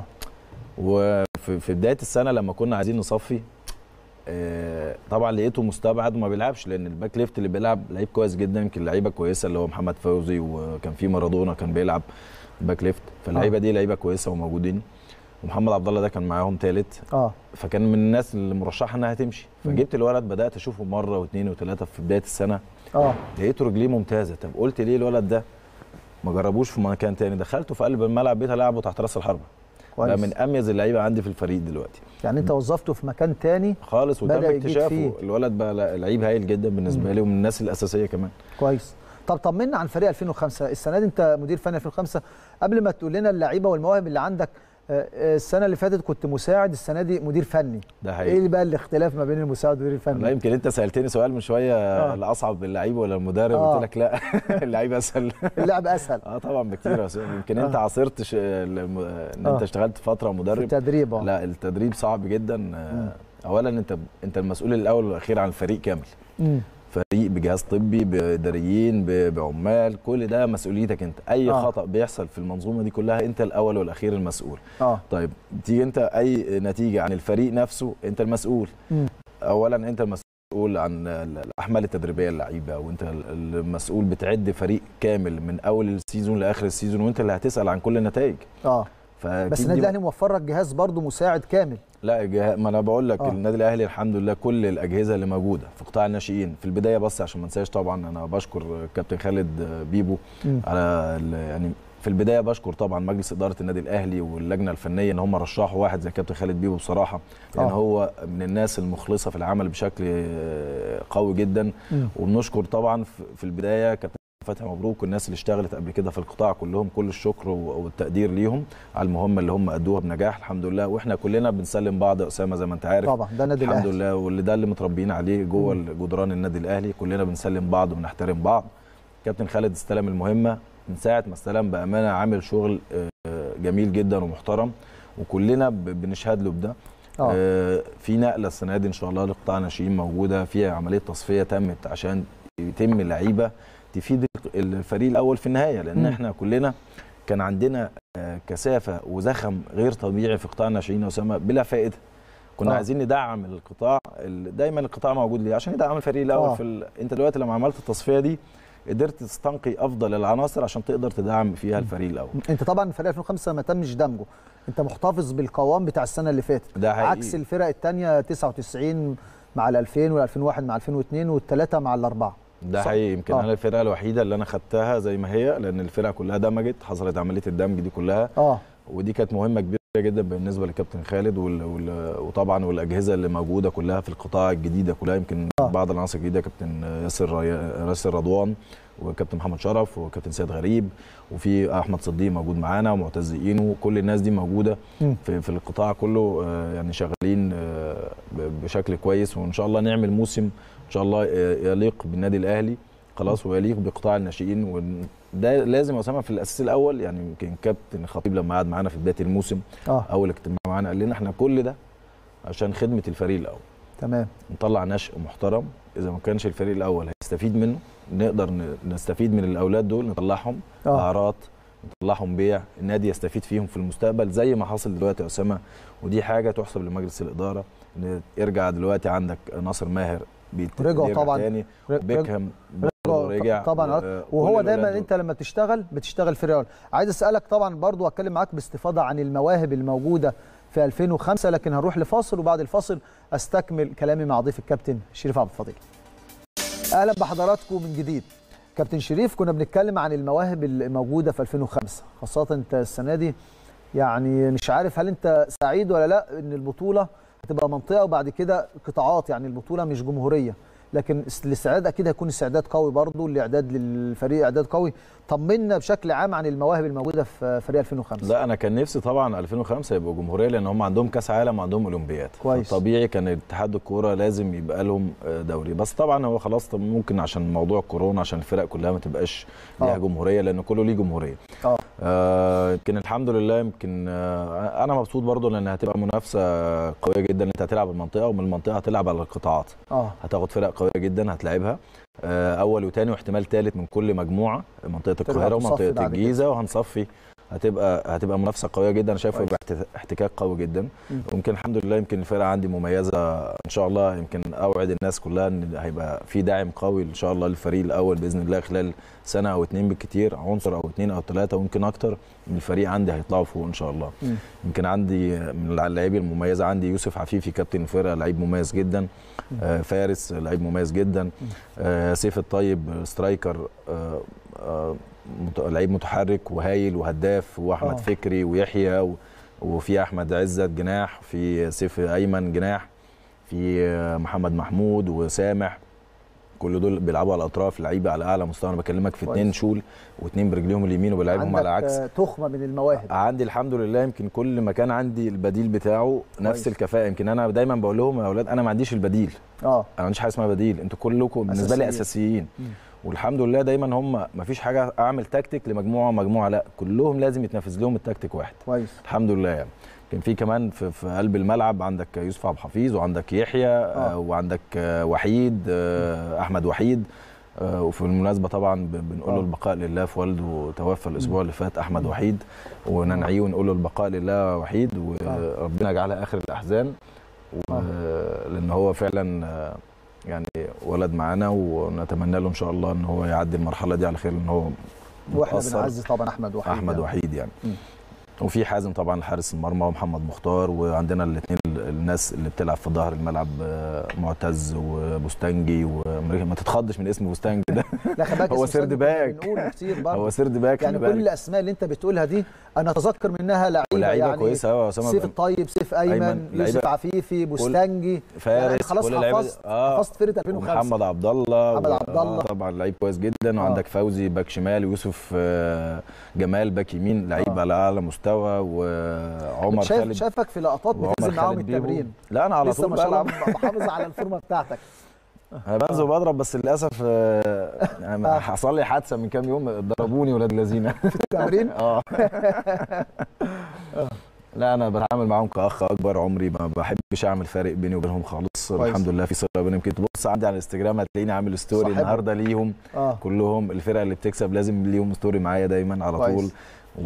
وفي في بدايه السنه لما كنا عايزين نصفي آه، طبعا لقيته مستبعد وما بيلعبش لان الباك ليفت اللي بيلعب لعيب كويس جدا يمكن لعيبه كويسه اللي هو محمد فوزي وكان في مارادونا كان بيلعب باك ليفت فاللعيبه دي لعيبه كويسه وموجودين ومحمد عبد الله ده كان معاهم ثالث اه فكان من الناس اللي مرشحه انها تمشي فجبت الولد بدات اشوفه مره واثنين وثلاثه في بدايه السنه اه لقيته رجليه ممتازه طب قلت ليه الولد ده ما جربوش في مكان تاني دخلته في قلب الملعب بقيت العبه تحت راس الحربه كويس. بقى من اميز اللعيبه عندي في الفريق دلوقتي يعني انت وظفته في مكان تاني خالص وتم بدأ يجيد اكتشافه فيه. الولد بقى لا- لعيب هايل جدا بالنسبه لي ومن الناس الاساسيه كمان كويس طب طمنا عن فريق 2005 السنه دي انت مدير فني 2005 قبل ما تقول لنا اللعيبه والمواهب اللي عندك آه، آه، السنه اللي فاتت كنت مساعد السنه دي مدير فني ده ايه حقيقي اللي بقى الاختلاف ما بين المساعد والمدير لا الفني يمكن انت سالتني سؤال من شويه آه. الاصعب اللعيب ولا المدرب آه. قلت لك لا اللعيب اسهل اللعب اسهل اه طبعا بكتير يا أستاذ. يمكن انت آه. عاصرت ش... الم- ان آه. انت اشتغلت فتره مدرب التدريب اه لا التدريب صعب جدا آه، اولا انت انت المسؤول الاول والاخير عن الفريق كامل مم. فريق بجهاز طبي باداريين ب- بعمال كل ده مسؤوليتك انت اي آه. خطا بيحصل في المنظومه دي كلها انت الاول والاخير المسؤول اه طيب تيجي انت اي نتيجه عن الفريق نفسه انت المسؤول مم. اولا انت المسؤول عن ال- الاحمال التدريبيه للعيبه وانت ال- المسؤول بتعد فريق كامل من اول السيزون لاخر السيزون وانت اللي هتسال عن كل النتائج اه فأكيد بس دي النادي الاهلي موفر لك جهاز برضه مساعد كامل لا جه... ما انا بقول لك آه. النادي الاهلي الحمد لله كل الاجهزه اللي موجوده في قطاع الناشئين في البدايه بس عشان ما انساش طبعا انا بشكر كابتن خالد بيبو مم. على ال... يعني في البدايه بشكر طبعا مجلس اداره النادي الاهلي واللجنه الفنيه ان هم رشحوا واحد زي كابتن خالد بيبو بصراحه لان آه. هو من الناس المخلصه في العمل بشكل آه، قوي جدا مم. وبنشكر طبعا في- في البدايه كابتن فتحي مبروك والناس اللي اشتغلت قبل كده في القطاع كلهم كل الشكر و- والتقدير ليهم على المهمه اللي هم ادوها بنجاح الحمد لله واحنا كلنا بنسلم بعض يا اسامه زي ما انت عارف طبعا ده النادي الحمد الاهلي لله واللي ده اللي متربيين عليه جوه مم. جدران النادي الاهلي كلنا بنسلم بعض وبنحترم بعض كابتن خالد استلم المهمه من ساعه ما استلم بامانه عامل شغل آه، جميل جدا ومحترم وكلنا ب- بنشهد له بده آه. آه، في نقله السنه دي ان شاء الله لقطاع ناشئين موجوده في عمليه تصفيه تمت عشان يتم لعيبه تفيد الفريق الاول في النهايه لان مم. احنا كلنا كان عندنا آه، كثافه وزخم غير طبيعي في قطاع الناشئين يا اسامه بلا فائده كنا آه. آه. عايزين ندعم القطاع ال- دايما القطاع موجود ليه عشان يدعم الفريق الاول آه. آه. في ال... انت دلوقتي لما عملت التصفيه دي قدرت تستنقي افضل العناصر عشان تقدر تدعم فيها الفريق الاول انت طبعا فريق 2005 ما تمش دمجه انت محتفظ بالقوام بتاع السنه اللي فاتت ده حقيقي. عكس الفرق الثانيه 99 مع ال 2000 وال 2001 مع 2002 والثلاثه مع الاربعه ده صح. حقيقي يمكن آه. آه. انا الفرقه الوحيده اللي انا خدتها زي ما هي لان الفرقه كلها دمجت حصلت عمليه الدمج دي كلها اه ودي كانت مهمه كبيره جدا بالنسبه لكابتن خالد وال... وال... وطبعا والاجهزه اللي موجوده كلها في القطاع الجديده كلها يمكن آه. بعض العناصر الجديده كابتن ياسر ري... ياسر رضوان وكابتن محمد شرف وكابتن سيد غريب وفي احمد صديق موجود معانا ومعتز اينو كل الناس دي موجوده مم. في, في القطاع كله آه، يعني شغالين آه، ب- بشكل كويس وان شاء الله نعمل موسم ان شاء الله آه، يليق بالنادي الاهلي خلاص ويليق بقطاع الناشئين وده لازم يا اسامه في الاساس الاول يعني يمكن كابتن خطيب لما قعد معانا في بدايه الموسم اه اول اجتماع معانا قال لنا احنا كل ده عشان خدمه الفريق الاول تمام نطلع نشء محترم اذا ما كانش الفريق الاول هيستفيد منه نقدر ن- نستفيد من الاولاد دول نطلعهم آه. اعراض نطلعهم بيع النادي يستفيد فيهم في المستقبل زي ما حصل دلوقتي يا اسامه ودي حاجه تحسب لمجلس الاداره ان يرجع دلوقتي عندك ناصر ماهر بيت- رجعوا بيرجع طبعا. تاني رج- بيكهام برضه رجع طبعا و- آه. وهو كل الولاد دايما دول. انت لما بتشتغل بتشتغل في الرياضه عايز اسالك طبعا برضو واتكلم معاك باستفاضه عن المواهب الموجوده في 2005 لكن هنروح لفاصل وبعد الفاصل استكمل كلامي مع ضيف الكابتن شريف عبد الفضيل اهلا بحضراتكم من جديد كابتن شريف كنا بنتكلم عن المواهب الموجوده في 2005 خاصه انت السنه دي يعني مش عارف هل انت سعيد ولا لا ان البطوله هتبقى منطقه وبعد كده قطاعات يعني البطوله مش جمهوريه لكن الاستعداد اكيد هيكون استعداد قوي برضه الاعداد للفريق اعداد قوي طمنا بشكل عام عن المواهب الموجوده في فريق 2005 لا انا كان نفسي طبعا 2005 يبقوا جمهوريه لان هم عندهم كاس عالم وعندهم اولمبياد كويس. طبيعي كان اتحاد الكوره لازم يبقى لهم آه، دوري بس طبعا هو خلاص طب ممكن عشان موضوع كورونا عشان الفرق كلها ما تبقاش ليها آه. جمهوريه لان كله ليه جمهوريه اه آه، يمكن الحمد لله يمكن آه، انا مبسوط برضو لان هتبقى منافسه قويه جدا انت هتلعب المنطقه ومن المنطقه هتلعب على القطاعات اه هتاخد فرق قويه جدا هتلاعبها آه، اول وثاني واحتمال ثالث من كل مجموعه منطقه ترجع القاهره تصفي ومنطقه بعد كده. الجيزه وهنصفي هتبقى هتبقى منافسه قويه جدا انا شايفه كويس. يبقى احت- احتكاك قوي جدا مم. ويمكن الحمد لله يمكن الفرقه عندي مميزه ان شاء الله يمكن اوعد الناس كلها ان هيبقى في داعم قوي ان شاء الله للفريق الاول باذن الله خلال سنه او اتنين بالكتير عنصر او اتنين او ثلاثه ويمكن اكتر من الفريق عندي هيطلعوا فوق ان شاء الله مم. يمكن عندي من اللاعبين المميزه عندي يوسف عفيفي كابتن الفرقه لعيب مميز جدا آه، فارس لعيب مميز جدا آه، سيف الطيب سترايكر آه، آه، مت- لعيب متحرك وهايل وهداف واحمد آه. فكري ويحيى و- وفي احمد عزت جناح في سيف ايمن جناح في آه، محمد محمود وسامح كل دول بيلعبوا على الاطراف لعيبه على اعلى مستوى انا بكلمك في كويس. اتنين شول واتنين برجليهم اليمين وبيلعبهم على عندك عكس آه، تخمه من المواهب عندي الحمد لله يمكن كل مكان عندي البديل بتاعه نفس كويس. الكفاءه يمكن انا دايما بقول لهم يا اولاد انا ما عنديش البديل اه انا ما عنديش حاجه اسمها بديل انتوا كلكم بالنسبه لي أساسيين. اساسيين مم. والحمد لله دايما هم ما فيش حاجه اعمل تكتيك لمجموعه ومجموعه لا كلهم لازم يتنفذ لهم التكتيك واحد كويس الحمد لله يعني كان في كمان في, في قلب الملعب عندك يوسف عبد الحفيظ وعندك يحيى آه. وعندك آه، وحيد آه، احمد وحيد آه، وفي المناسبه طبعا ب- بنقول له آه. البقاء لله في والده توفى الاسبوع اللي فات احمد وحيد وننعيه ونقول له البقاء لله وحيد وربنا يجعلها اخر الاحزان و- لان هو فعلا آه، يعني ولد معانا ونتمنى له ان شاء الله ان هو يعدي المرحله دي على خير لان هو واحنا متأثر. بنعزز طبعا احمد وحيد احمد يعني. وحيد يعني مم. وفي حازم طبعا حارس المرمى ومحمد مختار وعندنا الاثنين ال- الناس اللي بتلعب في ظهر الملعب آه، معتز وبوستانجي وما تتخضش من اسم بوستانجي ده لا خلي بالك هو اسم سيرد سند كنا باك بنقوله كتير برضه هو سيرد باك يعني خلي كل بالك. الاسماء اللي انت بتقولها دي انا اتذكر منها لعيبه ولاعيبة يعني كويسة أوي يا أسامة. سيف الطيب سيف ايمن, أيمن، يوسف لعيبة- عفيفي بوستانجي فارس يعني خلاص كل اللعيبة دي- حفظت حفظت فرقه 2005 ومحمد عبد الله محمد عبد الله. آه طبعا لعيب كويس جدا وعندك فوزي باك شمال ويوسف آه، جمال باك يمين لعيب على اعلى مستوى وعمر شايف خالد شايفك في لقطات وعمر بتنزل معاهم خالد بيبو. التمرين لا انا على لسه طول ما شاء الله بلعب محافظ على الفورمه بتاعتك انا بنزل وبضرب بس للاسف آه، يعني حصل لي حادثه من كام يوم ضربوني ولاد الذين في التمرين اه لا انا بتعامل معاهم كاخ اكبر عمري ما بحبش اعمل فارق بيني وبينهم خالص كويس. الحمد لله في صله بينهم يمكن تبص عندي على الانستجرام هتلاقيني عامل ستوري صاحبهم. النهارده ليهم آه. كلهم الفرقه اللي بتكسب لازم ليهم ستوري معايا دايما على كويس. طول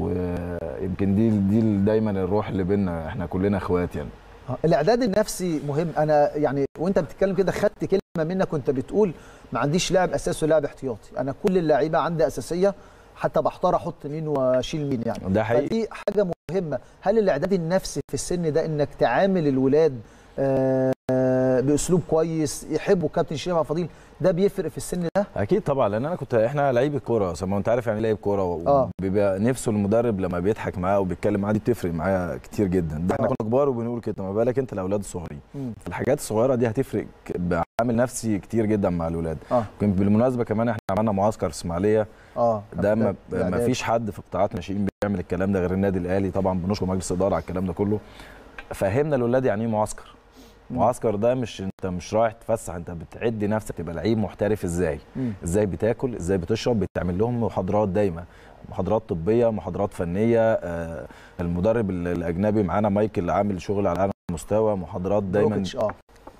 ويمكن دي دي دايما الروح اللي بينا احنا كلنا اخوات يعني آه، الاعداد النفسي مهم انا يعني وانت بتتكلم كده خدت كلمه منك وانت بتقول ما عنديش لاعب اساسي ولاعب احتياطي انا كل اللعيبه عندي اساسيه حتى بحتار احط مين واشيل مين يعني ده حقيقي. فدي حاجه مهمه هل الاعداد النفسي في السن ده انك تعامل الولاد آه، باسلوب كويس يحبوا كابتن شريف عبد الفضيل ده بيفرق في السن ده اكيد طبعا لان انا كنت احنا لعيبه كوره سما انت عارف يعني إيه لعيب كوره آه. وبيبقى نفسه المدرب لما بيضحك معاه وبيتكلم معاه دي بتفرق معايا كتير جدا ده احنا آه. كنا كبار وبنقول كده ما بالك انت الاولاد الصغيرين مم. الحاجات الصغيره دي هتفرق ك- بعامل نفسي كتير جدا مع الاولاد اه يمكن بالمناسبه كمان احنا عملنا معسكر في اسماعيليه اه ده ما, ما الإعداد. فيش حد في قطاعات ناشئين بيعمل الكلام ده غير النادي الاهلي طبعا بنشكر مجلس الاداره على الكلام ده كله فهمنا الاولاد يعني ايه معسكر معسكر ده مش انت مش رايح تفسح انت بتعد نفسك تبقى لعيب محترف ازاي مم. ازاي بتاكل ازاي بتشرب بتعمل لهم محاضرات دايما محاضرات طبيه محاضرات فنيه آه المدرب ال- الاجنبي معانا مايكل عامل شغل على اعلى مستوى محاضرات دايما بروكيتش، اه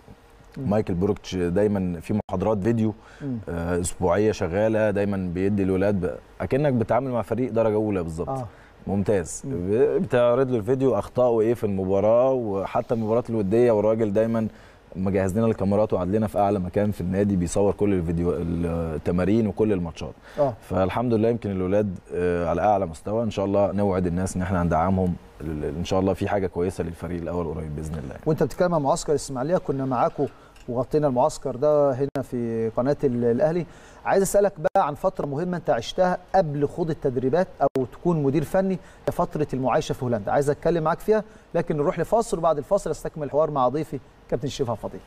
مايكل بروكتش دايما في محاضرات فيديو مم. آه اسبوعيه شغاله دايما بيدي الاولاد ب... اكنك بتتعامل مع فريق درجه اولى بالظبط اه ممتاز ب- بتعرض له الفيديو اخطائه ايه في المباراه وحتى المباريات الوديه والراجل دايما مجهز لنا الكاميرات وقعد لنا في اعلى مكان في النادي بيصور كل الفيديو التمارين وكل الماتشات اه فالحمد لله يمكن الاولاد آه، على اعلى مستوى ان شاء الله نوعد الناس ان احنا هندعمهم ال- ان شاء الله في حاجه كويسه للفريق الاول قريب باذن الله وانت بتتكلم عن معسكر الاسماعيليه كنا معاكم وغطينا المعسكر ده هنا في قناه ال- الاهلي عايز اسالك بقى عن فتره مهمه انت عشتها قبل خوض التدريبات او تكون مدير فني فتره المعايشه في هولندا عايز اتكلم معاك فيها لكن نروح لفاصل وبعد الفاصل استكمل الحوار مع ضيفي كابتن شريف عبد الفضيل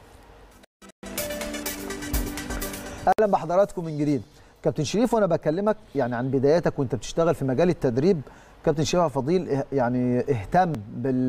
اهلا بحضراتكم من جديد كابتن شريف وانا بكلمك يعني عن بداياتك وانت بتشتغل في مجال التدريب كابتن شريف عبد الفضيل اه- يعني اهتم بال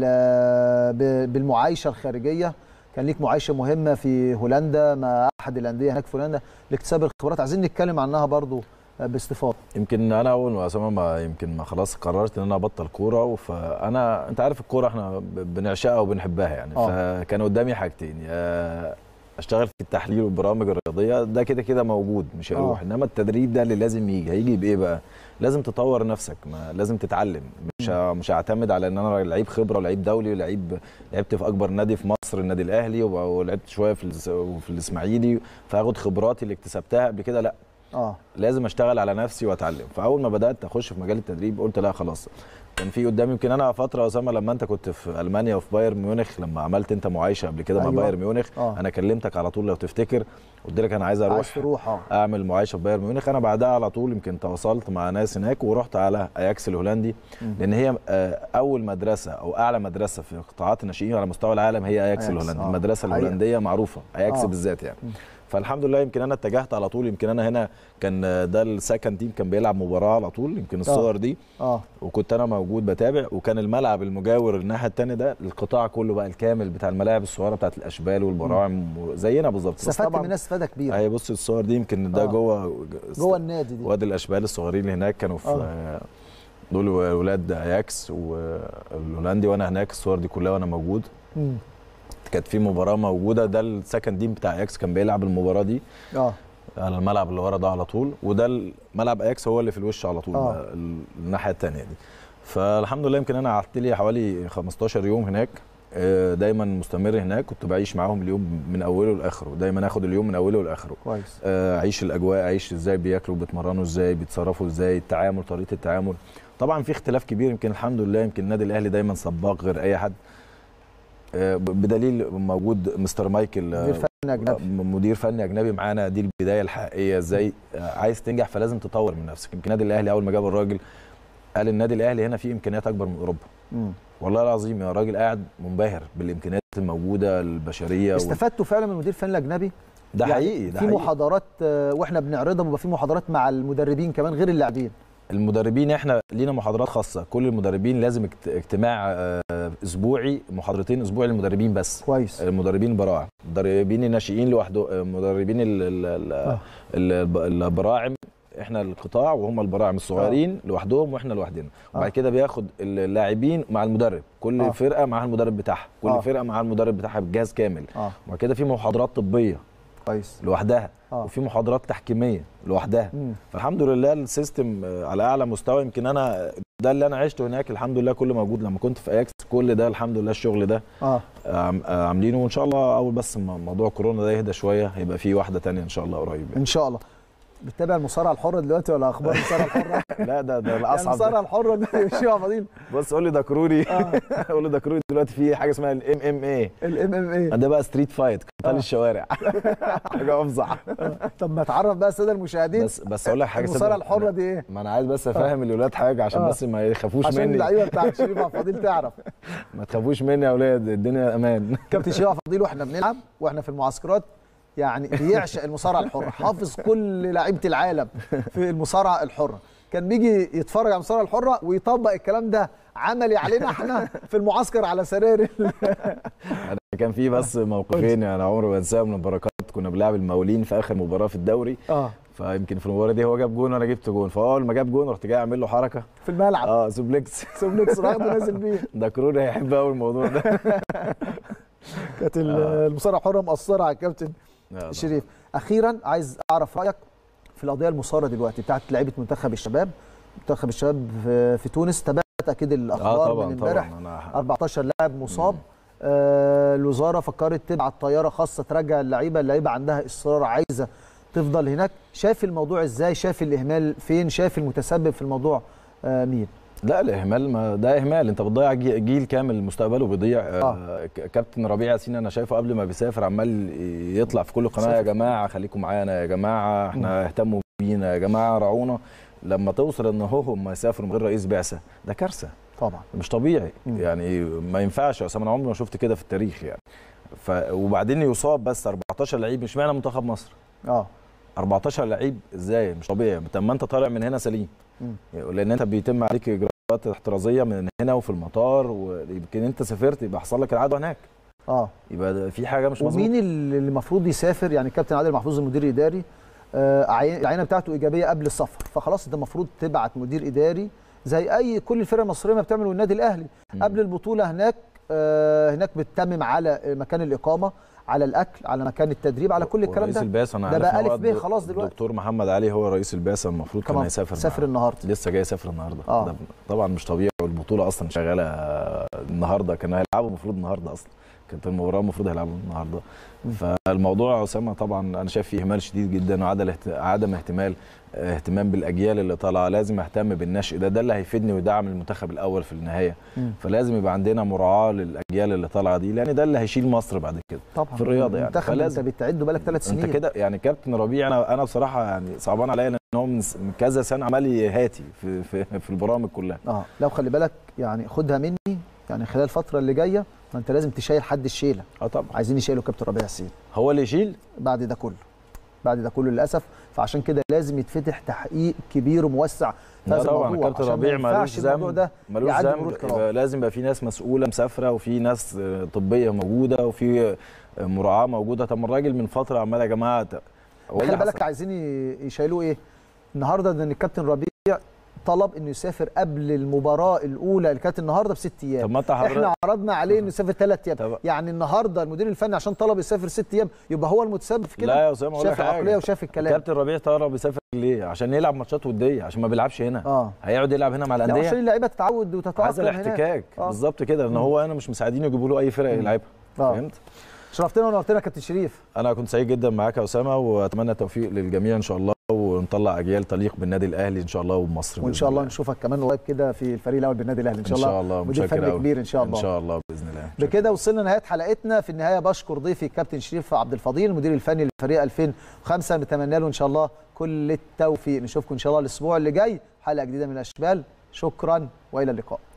ب- بالمعايشه الخارجيه كان ليك معايشه مهمه في هولندا مع احد الانديه هناك في هولندا لاكتساب الخبرات عايزين نتكلم عنها برضو اه، باستفاضه يمكن انا اول ما اسامه ما يمكن ما خلاص قررت ان انا ابطل كوره فانا انت عارف الكوره احنا ب- بنعشقها وبنحبها يعني آه. فكان قدامي حاجتين يا اشتغل في التحليل والبرامج الرياضيه ده كده كده موجود مش هيروح آه. انما التدريب ده اللي لازم يجي هيجي بايه بقى لازم تطور نفسك ما لازم تتعلم مش ه- مش هعتمد على ان انا لعيب خبره ولعيب دولي ولعيب لعبت في اكبر نادي في مصر النادي الاهلي وب- ولعبت شويه في الس- في الاسماعيلي فاخد خبراتي اللي اكتسبتها قبل كده لا اه لازم اشتغل على نفسي واتعلم فاول ما بدات اخش في مجال التدريب قلت لا خلاص كان في قدامي يمكن انا فتره يا اسامه لما انت كنت في المانيا وفي بايرن ميونخ لما عملت انت معايشه قبل كده أيوة. مع بايرن ميونخ آه. انا كلمتك على طول لو تفتكر قلت لك انا عايز اروح عايز تروح اه اعمل معايشه في بايرن ميونخ انا بعدها على طول يمكن تواصلت مع ناس هناك ورحت على اياكس الهولندي مم. لان هي آه، اول مدرسه او اعلى مدرسه في قطاعات الناشئين على مستوى العالم هي اياكس أياكس، الهولندي آه. المدرسه حقيقة. الهولنديه معروفه اياكس آه. بالذات يعني مم. فالحمد لله يمكن انا اتجهت على طول يمكن انا هنا كان ده السكند تيم كان بيلعب مباراه على طول يمكن الصور دي اه وكنت انا موجود بتابع وكان الملعب المجاور الناحيه الثانيه ده القطاع كله بقى الكامل بتاع الملاعب الصغيره بتاعت الاشبال والبراعم زينا بالظبط بس استفدت طبعاً منها استفاده كبيره اهي بص الصور دي يمكن ده آه. جوه جوه النادي دي وادي الاشبال الصغيرين اللي هناك كانوا في آه. آه. دول ولاد اياكس والهولندي وانا هناك الصور دي كلها وانا موجود مم. كانت في مباراه موجوده ده السكند تيم بتاع اياكس كان بيلعب المباراه دي اه على الملعب اللي ورا ده على طول وده ملعب اياكس هو اللي في الوش على طول آه. بقى ال- الناحيه الثانيه دي فالحمد لله يمكن انا قعدت لي حوالي 15 يوم هناك آه، دايما مستمر هناك كنت بعيش معاهم اليوم من اوله لاخره دايما اخد اليوم من اوله لاخره كويس آه، اعيش الاجواء اعيش ازاي بياكلوا بيتمرنوا ازاي بيتصرفوا ازاي التعامل طريقه التعامل طبعا في اختلاف كبير يمكن الحمد لله يمكن النادي الاهلي دايما سباق غير اي حد آه، ب- بدليل موجود مستر مايكل آه، مدير فني أجنبي. آه، مدير فني اجنبي معانا دي البدايه الحقيقيه ازاي آه، عايز تنجح فلازم تطور من نفسك يمكن النادي الاهلي اول ما جاب الراجل قال النادي الاهلي هنا فيه امكانيات اكبر من اوروبا مم. والله العظيم يا راجل قاعد منبهر بالامكانيات الموجوده البشريه وال- استفدتوا فعلا من المدير الفني الاجنبي ده يعني حقيقي ده في حقيقي. محاضرات آه، واحنا بنعرضها بيبقى في محاضرات مع المدربين كمان غير اللاعبين المدربين احنا لينا محاضرات خاصه كل المدربين لازم اجت- اجتماع آه، اسبوعي محاضرتين اسبوعي للمدربين بس كويس المدربين البراعم مدربين الناشئين لوحده آه، مدربين ال- ال- ال- ال- البراعم احنا القطاع وهم البراعم الصغيرين لوحدهم واحنا لوحدنا وبعد آه. كده بياخد اللاعبين مع المدرب كل آه. فرقه مع المدرب بتاعها كل آه. فرقه مع المدرب بتاعها بجهاز كامل اه وبعد كده في محاضرات طبيه كويس لوحدها آه. وفي محاضرات تحكيميه لوحدها مم. فالحمد لله السيستم آه، على اعلى مستوى يمكن انا ده اللي انا عشته هناك الحمد لله كله موجود لما كنت في اياكس كل ده الحمد لله الشغل ده اه عم- آه، عاملينه وان شاء الله اول بس ما موضوع كورونا ده يهدى شويه هيبقى في واحده تانية ان شاء الله قريب ان شاء الله بتتابع المصارعه الحره دلوقتي ولا اخبار المصارعه الحره لا ده ده يعني الاصعب المصارعه ده. الحره دي شيء فضيل بص قول لي ده كروري قول لي ده كروري دلوقتي في حاجه اسمها الام ام اي الام ام اي ده بقى ستريت فايت قتال الشوارع حاجه افظع طب ما تعرف بقى الساده المشاهدين بس بس اقول لك حاجه المصارعه صدق. الحره دي ايه ما انا عايز بس افهم الولاد حاجه عشان آه. بس ما يخافوش عشان مني اللعيبه بتاعت شريف عبد الفضيل تعرف ما تخافوش مني يا اولاد الدنيا امان كابتن شريف عبد الفضيل واحنا بنلعب واحنا في المعسكرات يعني بيعشق المصارعه الحره حافظ كل لعيبه العالم في المصارعه الحره كان بيجي يتفرج على المصارعه الحره ويطبق الكلام ده عملي علينا احنا في المعسكر على سرير أنا كان في بس موقفين يعني عمري ما انساهم من البركات كنا بنلعب المقاولين في اخر مباراه في الدوري اه فيمكن في المباراه دي هو جاب جون وانا جبت جون فهو اول ما جاب جون رحت جاي اعمل له حركه في الملعب اه سوبلكس سوبلكس رايح نازل بيه ده كروني هيحب قوي الموضوع ده كانت المصارعه الحره مأثره على الكابتن لا، لا. شريف اخيرا عايز اعرف رايك في القضيه المثاره دلوقتي بتاعت لعيبه منتخب الشباب منتخب الشباب في, في تونس تابعت اكيد الاخبار طبعاً، من امبارح طبعاً، أنا- 14 لاعب مصاب آه الوزاره فكرت تبعت طياره خاصه ترجع اللعيبه اللعيبه عندها اصرار عايزه تفضل هناك شايف الموضوع ازاي شايف الاهمال فين شايف المتسبب في الموضوع آه مين لا الاهمال ما ده اهمال انت بتضيع جي- جيل كامل مستقبله بيضيع آه. ك- كابتن ربيع ياسين انا شايفه قبل ما بيسافر عمال يطلع في كل قناه يا جماعه خليكم معانا يا جماعه احنا اهتموا بينا يا جماعه راعونا لما توصل ان هو هم يسافروا من غير رئيس بعثه ده كارثه طبعا مش طبيعي يعني ما ينفعش يا اسامه انا عمري ما شفت كده في التاريخ يعني ف وبعدين يصاب بس 14 لعيب مش معنى منتخب مصر اه 14 لعيب ازاي مش طبيعي طب ما انت طالع من هنا سليم مم. لان انت بيتم عليك اجراءات احترازيه من هنا وفي المطار ويمكن انت سافرت يبقى حصل لك العدوى هناك اه يبقى ده في حاجه مش مظبوطه ومين اللي المفروض يسافر يعني الكابتن عادل محفوظ المدير الاداري آه، عين- العينه بتاعته ايجابيه قبل السفر فخلاص انت المفروض تبعت مدير اداري زي اي كل الفرق المصريه ما بتعمل والنادي الاهلي قبل البطوله هناك آه، هناك بتتمم على مكان الاقامه على الاكل على مكان التدريب على كل الكلام رئيس ده البعثه انا ده عارف بقى إن هو الف ب الد- خلاص دلوقتي الدكتور محمد علي هو رئيس البعثه المفروض كان كمان هيسافر سافر معاه. النهارده لسه جاي يسافر النهارده آه. ده طبعا مش طبيعي والبطوله اصلا شغاله النهارده كانوا هيلعبوا المفروض النهارده اصلا كانت المباراه المفروض هيلعبوا النهارده فالموضوع يا اسامه طبعا انا شايف فيه اهمال شديد جدا وعدم اهت- عدم اهتمال اهتمام بالاجيال اللي طالعه لازم اهتم بالنشء ده ده اللي هيفيدني ويدعم المنتخب الاول في النهايه مم. فلازم يبقى عندنا مراعاه للاجيال اللي طالعه دي لان ده اللي هيشيل مصر بعد كده طبعا في الرياضه يعني المنتخب انت فلازم بتعده بقالك ثلاث سنين انت كده يعني كابتن ربيع انا انا بصراحه يعني صعبان عليا لان هو من س- من كذا سنه عمال يهاتي في في, في البرامج كلها اه لو خلي بالك يعني خدها مني يعني خلال الفتره اللي جايه ما انت لازم تشيل حد الشيله اه طبعا عايزين يشيلوا كابتن ربيع ياسين هو اللي يشيل بعد ده كله بعد ده كله للاسف فعشان كده لازم يتفتح تحقيق كبير وموسع في لا هذا طبعا الموضوع كابتن عشان ما ربيع ملوش ينفعش الموضوع ذنب ده ملوش يعدي ذنب مرور الكرام. يبقى لازم يبقى في ناس مسؤوله مسافره وفي ناس آه، طبيه موجوده وفي آه، مراعاه موجوده طب ما الراجل من فتره عمال يا جماعه ت- هو إيه خلي اللي بالك حصل؟ عايزين ي- يشيلوه ايه النهارده ان الكابتن ربيع طلب انه يسافر قبل المباراه الاولى اللي كانت النهارده بست ايام طب ما انت حضرتك- احنا عرضنا عليه انه يسافر ثلاث ايام يعني النهارده المدير الفني عشان طلب يسافر ست ايام يبقى هو المتسبب في كده لا يا اسامه اقول لك شاف حاجه العقليه وشاف الكلام كابتن ربيع طلب يسافر ليه عشان يلعب ماتشات وديه عشان ما بيلعبش هنا اه هيقعد يلعب هنا مع لا الانديه عشان اللعيبه تتعود وتتاقلم عايز الاحتكاك آه. بالظبط كده لان مم. هو انا مش مساعدينه يجيبوا له اي فرقه يلعبها آه. فهمت شرفتنا ونورتنا يا كابتن شريف انا كنت سعيد جدا معاك يا اسامه واتمنى التوفيق للجميع ان شاء الله ونطلع اجيال تليق بالنادي الاهلي ان شاء الله وبمصر وان بإذن شاء الله نشوفك كمان قريب كده في الفريق الاول بالنادي الاهلي ان شاء الله, ان شاء الله مدير متشكر فني أوي. كبير ان شاء الله ان شاء الله باذن الله بكده وصلنا لنهايه حلقتنا في النهايه بشكر ضيفي الكابتن شريف عبد الفضيل المدير الفني لفريق 2005 نتمنى له ان شاء الله كل التوفيق نشوفكم ان شاء الله الاسبوع اللي جاي حلقه جديده من الاشبال شكرا والى اللقاء